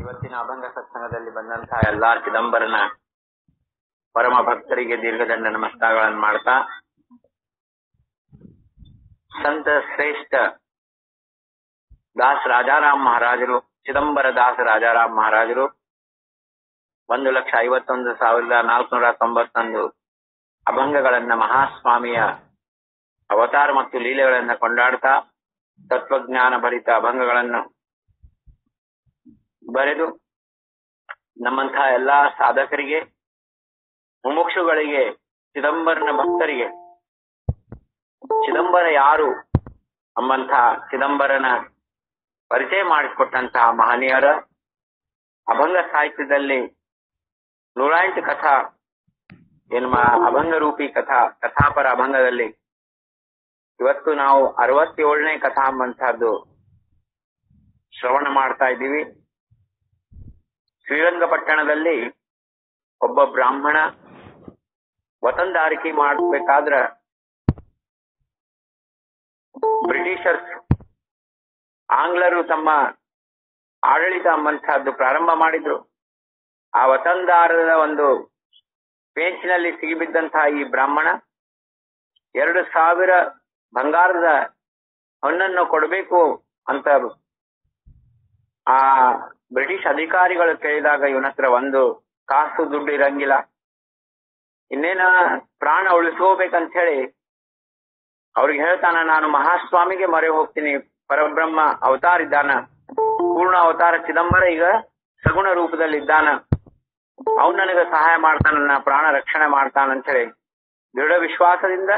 ಇವತ್ತಿನ ಅಭಂಗ ಸತ್ಸಂಗದಲ್ಲಿ ಬಂದಂತಹ ಎಲ್ಲಾ ಚಿದಂಬರನ ಪರಮ ಭಕ್ತರಿಗೆ ದೀರ್ಘದಂಡ ನಮಸ್ಕಾರಗಳನ್ನು ಮಾಡ್ತಾ ಸಂತ ಶ್ರೇಷ್ಠ ದಾಸ್ ರಾಜಾರಾಮ್ ಮಹಾರಾಜರು ಚಿದಂಬರ ದಾಸ್ ರಾಜಾರಾಮ್ ಮಹಾರಾಜರು ಒಂದು ಲಕ್ಷ ಐವತ್ತೊಂದು ಸಾವಿರದ ನಾಲ್ಕುನೂರ ತೊಂಬತ್ತೊಂದು ಅಭಂಗಗಳನ್ನ ಮಹಾಸ್ವಾಮಿಯ ಅವತಾರ ಮತ್ತು ಲೀಲೆಗಳನ್ನ ಕೊಂಡಾಡ್ತಾ ತತ್ವಜ್ಞಾನ ಭರಿತ ಅಭಂಗಗಳನ್ನು ಬರೆದು ನಮ್ಮಂತಹ ಎಲ್ಲಾ ಸಾಧಕರಿಗೆ ಮುಮುಕ್ಷುಗಳಿಗೆ ಚಿದಂಬರನ ಭಕ್ತರಿಗೆ ಚಿದಂಬರ ಯಾರು ಎಂಬಂತಹ ಚಿದಂಬರನ ಪರಿಚಯ ಮಾಡಿಕೊಟ್ಟಂತಹ ಮಹನೀಯರ ಅಭಂಗ ಸಾಹಿತ್ಯದಲ್ಲಿ ನೂರ ಎಂಟು ಕಥಾ ಏನು ಅಭಂಗ ರೂಪಿ ಕಥಾ ಕಥಾಪರ ಅಭಂಗದಲ್ಲಿ ಇವತ್ತು ನಾವು ಅರವತ್ತೇಳನೇ ಕಥಾ ಎಂಬಂತಹದ್ದು ಶ್ರವಣ ಮಾಡ್ತಾ ಇದ್ದೀವಿ ಶ್ರೀರಂಗಪಟ್ಟಣದಲ್ಲಿ ಒಬ್ಬ ಬ್ರಾಹ್ಮಣ ವತಂದಾರಿಕೆ ಮಾಡಬೇಕಾದ್ರ ಬ್ರಿಟಿಷರ್ಸ್ ಆಂಗ್ಲರು ತಮ್ಮ ಆಡಳಿತ ಎಂಬಂತಹದ್ದು ಪ್ರಾರಂಭ ಮಾಡಿದ್ರು ಆ ವತಂದಾರದ ಒಂದು ಪೇಂಚಿನಲ್ಲಿ ಸಿಗಿಬಿದ್ದಂತಹ ಈ ಬ್ರಾಹ್ಮಣ ಎರಡು ಸಾವಿರ ಬಂಗಾರದ ಹಣ್ಣನ್ನು ಕೊಡಬೇಕು ಅಂತ ಆ ಬ್ರಿಟಿಷ್ ಅಧಿಕಾರಿಗಳು ಕೇಳಿದಾಗ ಇವನ ಹತ್ರ ಒಂದು ಕಾಸು ದುಡ್ಡು ಇರಂಗಿಲ್ಲ ಇನ್ನೇನ ಪ್ರಾಣ ಉಳಿಸ್ಕೋಬೇಕಂತ ಹೇಳಿ ಅವ್ರಿಗೆ ಹೇಳ್ತಾನ ನಾನು ಮಹಾಸ್ವಾಮಿಗೆ ಮೊರೆ ಹೋಗ್ತೀನಿ ಪರಬ್ರಹ್ಮ ಅವತಾರ ಇದ್ದಾನ ಪೂರ್ಣ ಅವತಾರ ಚಿದಂಬರ ಈಗ ಸಗುಣ ರೂಪದಲ್ಲಿ ಇದ್ದಾನ ಅವನ್ ನನಗೆ ಸಹಾಯ ಮಾಡ್ತಾನ ನನ್ನ ಪ್ರಾಣ ರಕ್ಷಣೆ ಮಾಡ್ತಾನ ಅಂತ ಹೇಳಿ ದೃಢ ವಿಶ್ವಾಸದಿಂದ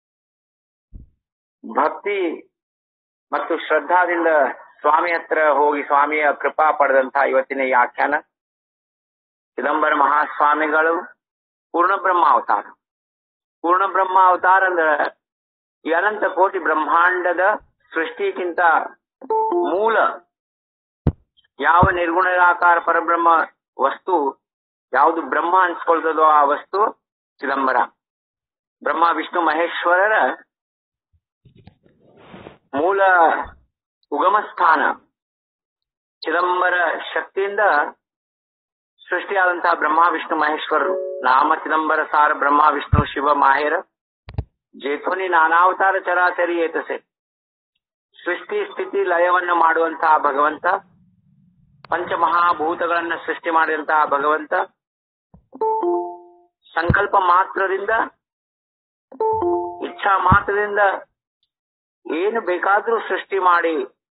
ಭಕ್ತಿ ಮತ್ತು ಶ್ರದ್ಧಾದಿಂದ ಸ್ವಾಮಿ ಹತ್ರ ಹೋಗಿ ಸ್ವಾಮಿಯ ಕೃಪಾ ಪಡೆದಂತಹ ಇವತ್ತಿನ ಈ ಆಖ್ಯಾನ ಚಿದಂಬರ ಮಹಾಸ್ವಾಮಿಗಳು ಪೂರ್ಣ ಬ್ರಹ್ಮ ಅವತಾರ ಪೂರ್ಣ ಬ್ರಹ್ಮ ಅವತಾರ ಅಂದ್ರೆ ಈ ಅನಂತ ಕೋಟಿ ಬ್ರಹ್ಮಾಂಡದ ಸೃಷ್ಟಿಗಿಂತ ಮೂಲ ಯಾವ ನಿರ್ಗುಣಾಕಾರ ಪರಬ್ರಹ್ಮ ವಸ್ತು ಯಾವುದು ಬ್ರಹ್ಮ ಅನ್ಸ್ಕೊಳ್ತದೋ ಆ ವಸ್ತು ಚಿದಂಬರ ಬ್ರಹ್ಮ ವಿಷ್ಣು ಮಹೇಶ್ವರರ ಮೂಲ ಉಗಮ ಸ್ಥಾನ ಚಿದಂಬರ ಶಕ್ತಿಯಿಂದ ಸೃಷ್ಟಿಯಾದಂತಹ ಬ್ರಹ್ಮ ವಿಷ್ಣು ಮಹೇಶ್ವರರು ನಾಮ ಚಿದಂಬರ ಸಾರ ಬ್ರಹ್ಮ ವಿಷ್ಣು ಶಿವ ಮಾಹೇರ ಜೇಥೋನಿ ನಾನಾವತಾರ ಚರಾಚರಿ ಏತಸೆ ಸೃಷ್ಟಿ ಸ್ಥಿತಿ ಲಯವನ್ನು ಮಾಡುವಂತಹ ಭಗವಂತ ಪಂಚಮಹಾಭೂತಗಳನ್ನ ಸೃಷ್ಟಿ ಮಾಡಿದಂತಹ ಭಗವಂತ ಸಂಕಲ್ಪ ಮಾತ್ರದಿಂದ ಇಚ್ಛಾ ಮಾತ್ರದಿಂದ ಏನು ಬೇಕಾದ್ರೂ ಸೃಷ್ಟಿ ಮಾಡಿ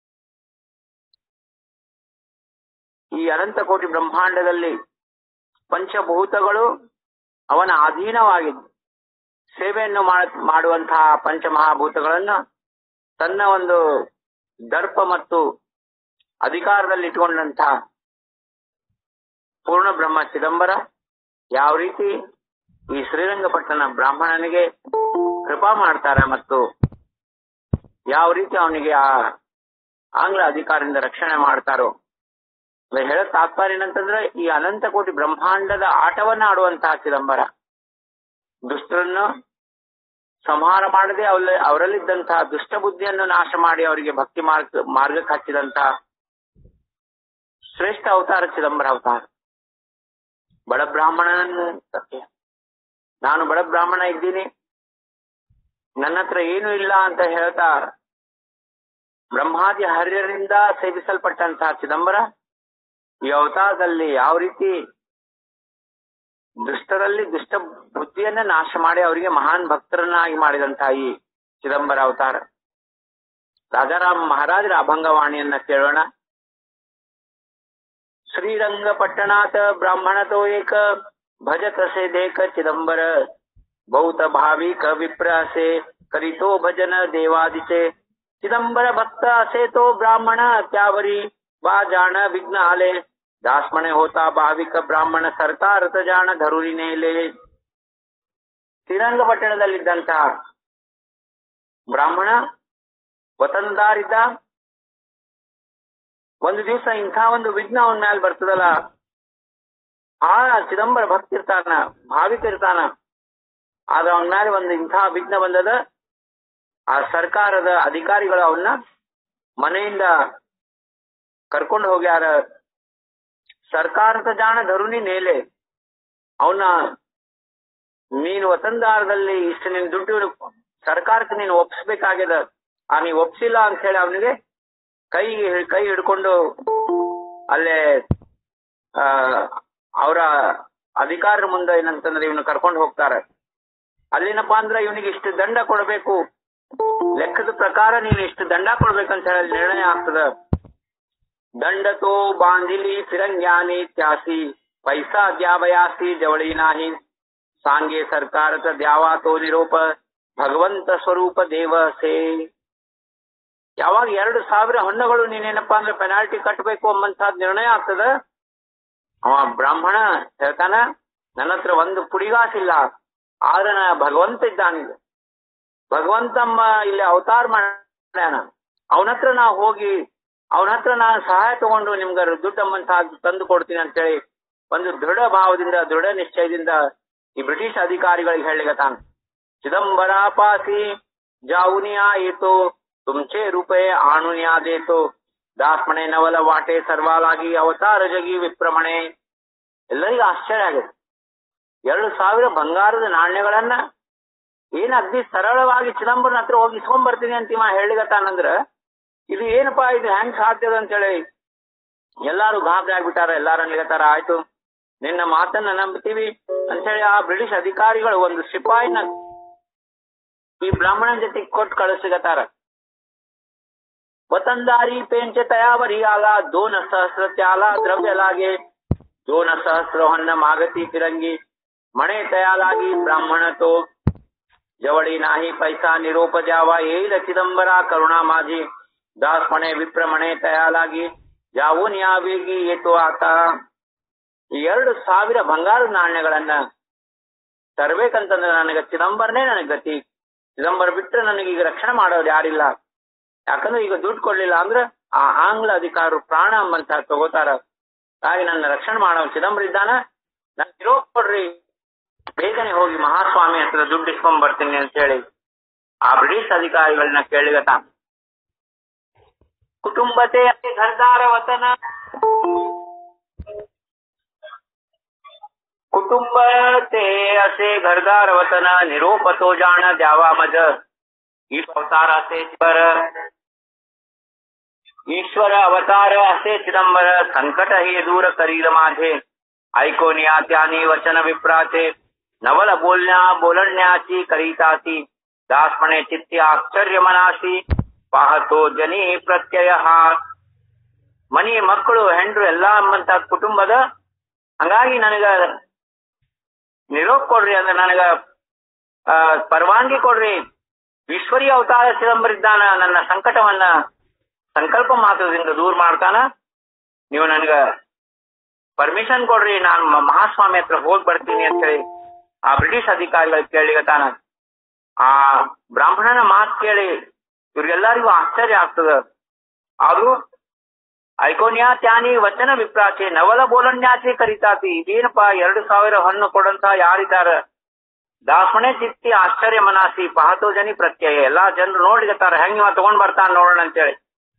ಈ ಅನಂತ ಕೋಟಿ ಬ್ರಹ್ಮಾಂಡದಲ್ಲಿ ಪಂಚಭೂತಗಳು ಅವನ ಅಧೀನವಾಗಿದ್ದು ಸೇವೆಯನ್ನು ಮಾಡುವಂತಹ ಪಂಚಮಹಾಭೂತಗಳನ್ನ ತನ್ನ ಒಂದು ದರ್ಪ ಮತ್ತು ಅಧಿಕಾರದಲ್ಲಿ ಇಟ್ಕೊಂಡಂತಹ ಪೂರ್ಣ ಬ್ರಹ್ಮ ಚಿದಂಬರ ಯಾವ ರೀತಿ ಈ ಶ್ರೀರಂಗಪಟ್ಟಣ ಬ್ರಾಹ್ಮಣನಿಗೆ ಕೃಪಾ ಮಾಡ್ತಾರ ಮತ್ತು ಯಾವ ರೀತಿ ಅವನಿಗೆ ಆ ಆಂಗ್ಲ ಅಧಿಕಾರದಿಂದ ರಕ್ಷಣೆ ಮಾಡ್ತಾರೋ ಹೇಳ ತಾತ್ಪರ್ಯ ಏನಂತಂದ್ರೆ ಈ ಅನಂತ ಕೋಟಿ ಬ್ರಹ್ಮಾಂಡದ ಆಟವನ್ನ ಆಡುವಂತಹ ಚಿದಂಬರ ದುಷ್ಟರನ್ನು ಸಂಹಾರ ಮಾಡದೆ ಅವರ ಅವರಲ್ಲಿದ್ದಂತಹ ದುಷ್ಟ ಬುದ್ಧಿಯನ್ನು ನಾಶ ಮಾಡಿ ಅವರಿಗೆ ಭಕ್ತಿ ಮಾರ್ಗ ಮಾರ್ಗಕ್ಕೆ ಹಚ್ಚಿದಂತಹ ಶ್ರೇಷ್ಠ ಅವತಾರ ಚಿದಂಬರ ಅವತಾರ ಬಡ ಬ್ರಾಹ್ಮಣನನ್ನು ನಾನು ಬಡ ಬ್ರಾಹ್ಮಣ ಇದ್ದೀನಿ ನನ್ನ ಹತ್ರ ಏನು ಇಲ್ಲ ಅಂತ ಹೇಳ್ತಾ ಬ್ರಹ್ಮಾದಿ ಹರ್ಯರಿಂದ ಸೇವಿಸಲ್ಪಟ್ಟಂತಹ ಚಿದಂಬರ ಈ ಅವತಾರದಲ್ಲಿ ಯಾವ ರೀತಿ ದುಷ್ಟರಲ್ಲಿ ದುಷ್ಟ ಬುದ್ಧಿಯನ್ನ ನಾಶ ಮಾಡಿ ಅವರಿಗೆ ಮಹಾನ್ ಭಕ್ತರನ್ನಾಗಿ ಮಾಡಿದಂತಹ ಈ ಚಿದಂಬರ ಅವತಾರ ರಾಜಾರಾಮ್ ಮಹಾರಾಜರ ಅಭಂಗವಾಣಿಯನ್ನ ಕೇಳೋಣ ಶ್ರೀರಂಗಪಟ್ಟಣಾತ ಬ್ರಾಹ್ಮಣತೋ ಏಕ ಭಜತ ಸೆ ದೇಕ ಚಿದಂಬರ ಬಹುತ ಭಾವಿಕ ವಿಪ್ರ ಅಸೆ ಕರಿತೋ ಭಜನ ದೇವಾದಿಸೆ ಚಿದಂಬರ ಭಕ್ತ ಅಸೆ ತೋ ಬ್ರಾಹ್ಮಣ ತ್ಯಾವರಿ ಬಾ ಜಾಣ ವಿಘ್ನ ಆಲೆ ದಾಸ್ಮಣೆ ಹೋತಾ ಭಾವಿಕ ಬ್ರಾಹ್ಮಣ ಸರ್ಕಾರತ ಜಾಣ ಧರುರಿನೇಲೆ ಶ್ರೀರಂಗಪಟ್ಟಣದಲ್ಲಿದ್ದಂತಹ ಬ್ರಾಹ್ಮಣ ವತಂದಾರಿದ್ದ ಒಂದು ದಿವಸ ಇಂಥ ಒಂದು ವಿಘ್ನ ಅವನ ಮ್ಯಾಲ ಬರ್ತದಲ್ಲ ಆ ಚಿದಂಬರ ಭಕ್ತ ಇರ್ತಾನ ಭಾವಿಕ ಇರ್ತಾನ ಆದ್ರೆ ಅವನ ಮೇಲೆ ಒಂದು ಇಂಥ ವಿಘ್ನ ಬಂದದ ಆ ಸರ್ಕಾರದ ಅಧಿಕಾರಿಗಳು ಅವನ್ನ ಮನೆಯಿಂದ ಕರ್ಕೊಂಡು ಹೋಗ್ಯಾರ ಸರ್ಕಾರದ ಜಾಣ ಧರುನಿ ನೇಲೆ ಅವನ ನೀನು ವತಂದಾರದಲ್ಲಿ ಇಷ್ಟು ನಿನ್ ದುಡ್ಡು ಸರ್ಕಾರಕ್ಕೆ ನೀನು ಒಪ್ಪಿಸ್ಬೇಕಾಗ್ಯದ ಆ ನೀ ಒಪ್ಸಿಲ್ಲ ಅಂತ ಹೇಳಿ ಅವನಿಗೆ ಕೈ ಕೈ ಹಿಡ್ಕೊಂಡು ಅಲ್ಲೇ ಆ ಅವರ ಅಧಿಕಾರದ ಮುಂದೆ ಏನಂತಂದ್ರೆ ಇವನು ಕರ್ಕೊಂಡು ಹೋಗ್ತಾರೆ ಅಲ್ಲೇನಪ್ಪಾ ಅಂದ್ರೆ ಇವನಿಗೆ ಇಷ್ಟು ದಂಡ ಕೊಡಬೇಕು ಲೆಕ್ಕದ ಪ್ರಕಾರ ನೀನು ಇಷ್ಟು ದಂಡ ಕೊಡ್ಬೇಕಂತ ಹೇಳಿ ನಿರ್ಣಯ ಆಗ್ತದ ದಂಡತೋ ಬಾಂಧಿಲಿ ಫಿರಂಗ್ಯಾನಿ ತ್ಯಾಸಿ ಪೈಸಾ ದ್ಯಾವಯಾಸಿ ಜವಳಿ ನಾಹಿ ಸಾಂಗೆ ಸರ್ಕಾರದ ದ್ಯಾವಾತೋ ನಿರೋಪ ಭಗವಂತ ಸ್ವರೂಪ ದೇವ ಸೇ ಯಾವಾಗ ಎರಡು ಸಾವಿರ ಹೊಣ್ಣಗಳು ನೀನೇನಪ್ಪಾ ಅಂದ್ರೆ ಪೆನಾಲ್ಟಿ ಕಟ್ಟಬೇಕು ಎಂಬಂತಹದ್ ನಿರ್ಣಯ ಆಗ್ತದ ಅವ ಬ್ರಾಹ್ಮಣ ಹೇಳ್ತಾನ ನನ್ನ ಹತ್ರ ಒಂದು ಪುಡಿಗಾಸಿಲ್ಲ ಆದ್ರೆ ನಾ ಭಗವಂತ ಇದ್ದಾನಿದೆ ಭಗವಂತಮ್ಮ ಇಲ್ಲಿ ಅವತಾರ ಮಾಡ್ಯಾನ ಅವನ ಹತ್ರ ನಾ ಹೋಗಿ ಅವನ ಹತ್ರ ನಾನು ಸಹಾಯ ತಗೊಂಡು ನಿಮ್ಗೆ ದುಡ್ಡು ಎಂಬಂತ ತಂದು ಕೊಡ್ತೀನಿ ಅಂತೇಳಿ ಒಂದು ದೃಢ ಭಾವದಿಂದ ದೃಢ ನಿಶ್ಚಯದಿಂದ ಈ ಬ್ರಿಟಿಷ್ ಅಧಿಕಾರಿಗಳಿಗೆ ಹೇಳಿಗತಾನ ಚಿದಂಬರ ಪಾಸಿ ಜಾವುನಿಯಾ ಏತೋ ತುಮಚೆ ರೂಪಾಯಿ ಆಣುನಿಯಾ ದೇತೋ ದಾಸ್ಮಣೆ ನವಲ ವಾಟೆ ಸರ್ವಾಲಾಗಿ ಅವತಾರ ಜಗಿ ವಿಪ್ರಮಣೆ ಎಲ್ಲರಿಗೂ ಆಶ್ಚರ್ಯ ಆಗಿದೆ ಎರಡು ಸಾವಿರ ಬಂಗಾರದ ನಾಣ್ಯಗಳನ್ನ ಏನ್ ಅಗ್ದಿ ಸರಳವಾಗಿ ಚಿದಂಬರನ ಹತ್ರ ಹೋಗಿ ಇಸ್ಕೊಂಡ್ ಬರ್ತೀನಿ ಅಂತ ಇವ ಹೇಳಿಗತಾನಂದ್ರ ಇದು ಏನಪ್ಪಾ ಇದು ಹೆಂಗ್ ಸಾಧ್ಯದ ಅಂತೇಳಿ ಎಲ್ಲಾರು ಗಾಬರಿ ಆಗ್ಬಿಟ್ಟಾರ ಎಲ್ಲಾರು ಅನ್ಲಿಗತ್ತಾರ ಆಯ್ತು ನಿನ್ನ ಮಾತನ್ನ ನಂಬ್ತೀವಿ ಅಂತೇಳಿ ಆ ಬ್ರಿಟಿಷ್ ಅಧಿಕಾರಿಗಳು ಒಂದು ಸಿಪಾಯಿನ ಈ ಬ್ರಾಹ್ಮಣನ ಜೊತೆ ಕೊಟ್ಟು ಕಳಿಸಿಗತ್ತಾರ वतनदारी पेंच तयावरी आला दोन सहस्र त्याला द्रव्य लागे दोन सहस्र हन्न मागती फिरंगी म्हणे तया लागी ब्राह्मण तो जवळी नाही पैसा निरोप द्यावा येईल चिदंबरा करुणा माझी दास म्हणे विप्र म्हणे तया लागी ಜಾವೂನ್ ಯಾವೇಗಿ ಏತು ಆತ ಈ ಎರಡು ಸಾವಿರ ಬಂಗಾರದ ನಾಣ್ಯಗಳನ್ನ ತರ್ಬೇಕಂತಂದ್ರೆ ನನಗೆ ಚಿದಂಬರನೇ ನನಗೆ ಗತಿ ಚಿದಂಬರ ಬಿಟ್ರೆ ನನಗೆ ಈಗ ರಕ್ಷಣೆ ಮಾಡೋರು ಯಾರಿಲ್ಲ ಯಾಕಂದ್ರೆ ಈಗ ದುಡ್ಡು ಕೊಡ್ಲಿಲ್ಲ ಅಂದ್ರೆ ಆ ಆಂಗ್ಲ ಅಧಿಕಾರರು ಪ್ರಾಣ ಎಂಬಂತ ತಗೋತಾರ ಹಾಗೆ ನನ್ನ ರಕ್ಷಣೆ ಮಾಡೋ ಚಿದಂಬರ ಇದ್ದಾನ ನನ್ ಇರೋ ಕೊಡ್ರಿ ಬೇಗನೆ ಹೋಗಿ ಮಹಾಸ್ವಾಮಿ ಹತ್ರ ದುಡ್ಡು ಇಸ್ಕೊಂಡ್ ಬರ್ತೀನಿ ಅಂತ ಹೇಳಿ ಆ ಬ್ರಿಟಿಷ್ ಅಧಿಕಾರಿಗಳನ್ನ ಕೇಳಿಗತ ಕುಟುಂಬತೆ ಘರ್ದಾರ ವತನ कुटुंबते असे घरदार वतन निरोप तो जाण द्यावा मज ही अवताराचे बर ईश्वर अवतार असे चिदंबर संकट हे दूर करील माझे ऐकून या त्यानी वचन विप्राचे नवल बोलण्या बोलण्याची करीतासी दास म्हणे चित्ती आश्चर्य मनासी पाहतो जनी ಪ್ರತ್ಯಯ ಮನಿ ಮಕ್ಕಳು ಹೆಂಡ್ರು ಎಲ್ಲಾ ಎಂಬಂತ ಕುಟುಂಬದ ಹಂಗಾಗಿ ನನಗ ನಿರೋಪ್ ಕೊಡ್ರಿ ಅಂದ್ರೆ ನನಗ ಆ, ಪರವಾನಗಿ ಕೊಡ್ರಿ ಈಶ್ವರೀಯ ಅವತಾರ ಚಿದಂಬರಿದ್ದಾನ ನನ್ನ ಸಂಕಟವನ್ನ ಸಂಕಲ್ಪ ಮಾತ್ರದಿಂದ ದೂರ ಮಾಡ್ತಾನ ನೀವು ನನಗ ಪರ್ಮಿಷನ್ ಕೊಡ್ರಿ ನಾನು ಮ- ಮಹಾಸ್ವಾಮಿ ಹತ್ರ ಹೋಗಿ ಬರ್ತೀನಿ ಅಂತ ಹೇಳಿ ಆ ಬ್ರಿಟಿಷ್ ಅಧಿಕಾರಿಗಳು ಕೇಳಿಗತಾನ ಆ ಬ್ರಾಹ್ಮಣನ ಮಾತು ಕೇಳಿ ಇವ್ರಿಗೆಲ್ಲರಿಗೂ ಆಶ್ಚರ್ಯ ಆಗ್ತದ ಆದ್ರೂ ಐಕೋನ್ಯಾ ತ್ಯಾನಿ ವಚನ ವಿಪ್ರಾಚೆ ನವಲ ಬೋಲನ್ಯಾಚೆ ಕರಿತಾತಿ ಇದೇನಪ್ಪ ಎರಡು ಸಾವಿರ ಹಣ್ಣು ಕೊಡಂತ ಯಾರಿದಾರ ದಾಸಮಣೆ ಚಿತ್ತಿ ಆಶ್ಚರ್ಯ ಮನಾಸಿ ಪಾಹತೋ ಜನಿ ಪ್ರತ್ಯಯ ಎಲ್ಲಾ ಜನರು ನೋಡ್ಲಿಕತ್ತಾರ ಹೆಂಗ್ ಇವ ತಗೊಂಡ್ ಬರ್ತಾನ ನೋಡೋಣ ಅಂತೇಳಿ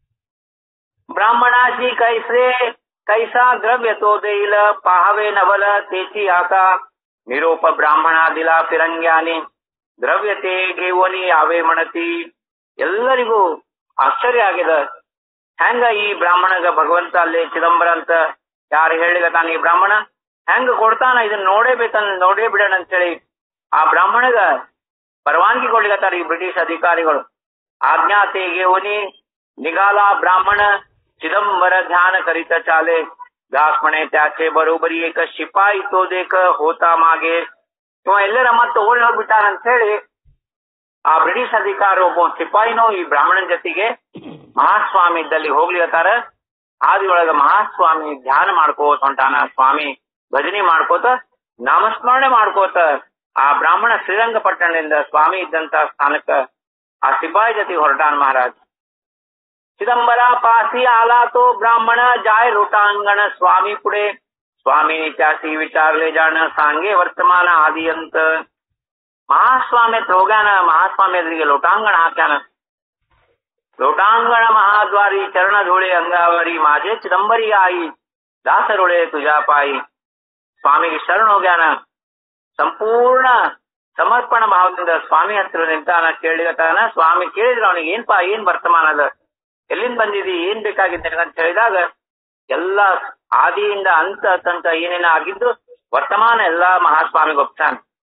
ಬ್ರಾಹ್ಮಣಾಸಿ ಕೈಸ್ರೆ ಕೈಸಾ ದ್ರವ್ಯ ತೋ ದೇಯಿಲ ಪಾಹವೆ ನವಲ ತೇಚಿ ಆಕ ನಿರೋಪ ಬ್ರಾಹ್ಮಣ ದಿಲ ಫಿರಂಗ್ಯಾನಿ ದ್ರವ್ಯತೆ ಘೇವನಿ ಯಾವೇ ಮಣತಿ ಎಲ್ಲರಿಗೂ ಆಶ್ಚರ್ಯ ಆಗಿದೆ ಹೆಂಗ ಈ ಬ್ರಾಹ್ಮಣಗ ಭಗವಂತ ಅಲ್ಲಿ ಚಿದಂಬರ ಅಂತ ಯಾರು ಹೇಳಿಗತಾನ ಈ ಬ್ರಾಹ್ಮಣ ಹೆಂಗ ಕೊಡ್ತಾನ ಇದನ್ನ ನೋಡೇಬೇಕಂತ ನೋಡೇ ಬಿಡೋಣ ಅಂತೇಳಿ ಆ ಬ್ರಾಹ್ಮಣಗ ಪರವಾನಗಿ ಕೊಡ್ಲಿಕತ್ತಾರ ಈ ಬ್ರಿಟಿಷ್ ಅಧಿಕಾರಿಗಳು ಆಜ್ಞಾತೆಗೆ ಒನಿ ನಿಗಾಲ ಬ್ರಾಹ್ಮಣ ಚಿದಂಬರ ಧ್ಯಾನ ಕರಿತ ಚಾಲೆ ದಾಸ್ಮಣೆ ತ್ಯಾಚೆ ಬರೋಬರಿ ಏಕ ಶಿಪಾಯಿ ತೋ ದೇಕ ಹೋತಾ ಮಾಗೆ ಇವ ಎಲ್ಲರ ಮತ್ತೆ ಓಡಿ ಹೋಗ್ಬಿಟ್ಟಾನ ಅಂತ ಹೇಳಿ ಆ ಬ್ರಿಟಿಷ್ ಅಧಿಕಾರ ಒಬ್ಬ ಸಿಪಾಯಿನೂ ಈ ಬ್ರಾಹ್ಮಣನ ಜೊತೆಗೆ ಮಹಾಸ್ವಾಮಿ ಇದ್ದಲ್ಲಿ ಹೋಗ್ಲಿಕತ್ತಾರ ಆದಿಯೊಳಗ ಮಹಾಸ್ವಾಮಿ ಧ್ಯಾನ ಮಾಡ್ಕೋತ ಹೊಂಟಾನ ಸ್ವಾಮಿ ಭಜನೆ ಮಾಡ್ಕೋತ ನಾಮಸ್ಮರಣೆ ಮಾಡ್ಕೋತ ಆ ಬ್ರಾಹ್ಮಣ ಶ್ರೀರಂಗಪಟ್ಟಣದಿಂದ ಸ್ವಾಮಿ ಇದ್ದಂತ ಸ್ಥಾನಕ್ಕ ಆ ಸಿಪಾಯಿ ಜೊತೆಗೆ ಹೊರಟಾನ ಮಹಾರಾಜ್ चिदंबरा पासी आला तो ब्राह्मण जाय लोटांगण स्वामी पुढे स्वामी त्यासी विचारले जाण सांगे वर्तमान आदियंत ಮಹಾಸ್ವಾಮಿ ಹತ್ರ ಹೋಗ್ಯಾನ ಮಹಾಸ್ವಾಮಿ ಎದುರಿಗೆ ಲೋಟಾಂಗಣ ಹಾಕ್ಯಾನ ಲೋಟಾಂಗಣ ಮಹಾದ್ವಾರಿ ಚರಣ ಧೂಳಿ ಅಂಗಾವರಿ ಮಾಜೆ ಚಿದಂಬರಿ ಆಯಿ ದಾಸರುಳೆ ತುಜಾಪಾಯಿ ಸ್ವಾಮಿಗೆ ಶರಣ ಹೋಗ್ಯಾನ ಸಂಪೂರ್ಣ ಸಮರ್ಪಣ ಭಾವದಿಂದ ಸ್ವಾಮಿ ಹತ್ರ ನಿಂತಾನ ಕೇಳಿದತಾನ ಸ್ವಾಮಿ ಕೇಳಿದ್ರ ಅವನಿಗೆ ಏನ್ಪಾ ಏನ್ ವರ್ತಮಾನ ಅದ ಎಲ್ಲಿಂದ ಬಂದಿದಿ ಏನ್ ಬೇಕಾಗಿದ್ದ ಅಂತ ಹೇಳಿದಾಗ ಎಲ್ಲ ಆದಿಯಿಂದ ಅಂತ ತನಕ ಏನೇನ ಆಗಿದ್ದು ವರ್ತಮಾನ ಎಲ್ಲಾ ಮಹಾಸ್ವಾಮಿಗೆ ಒಪ್ತಾನ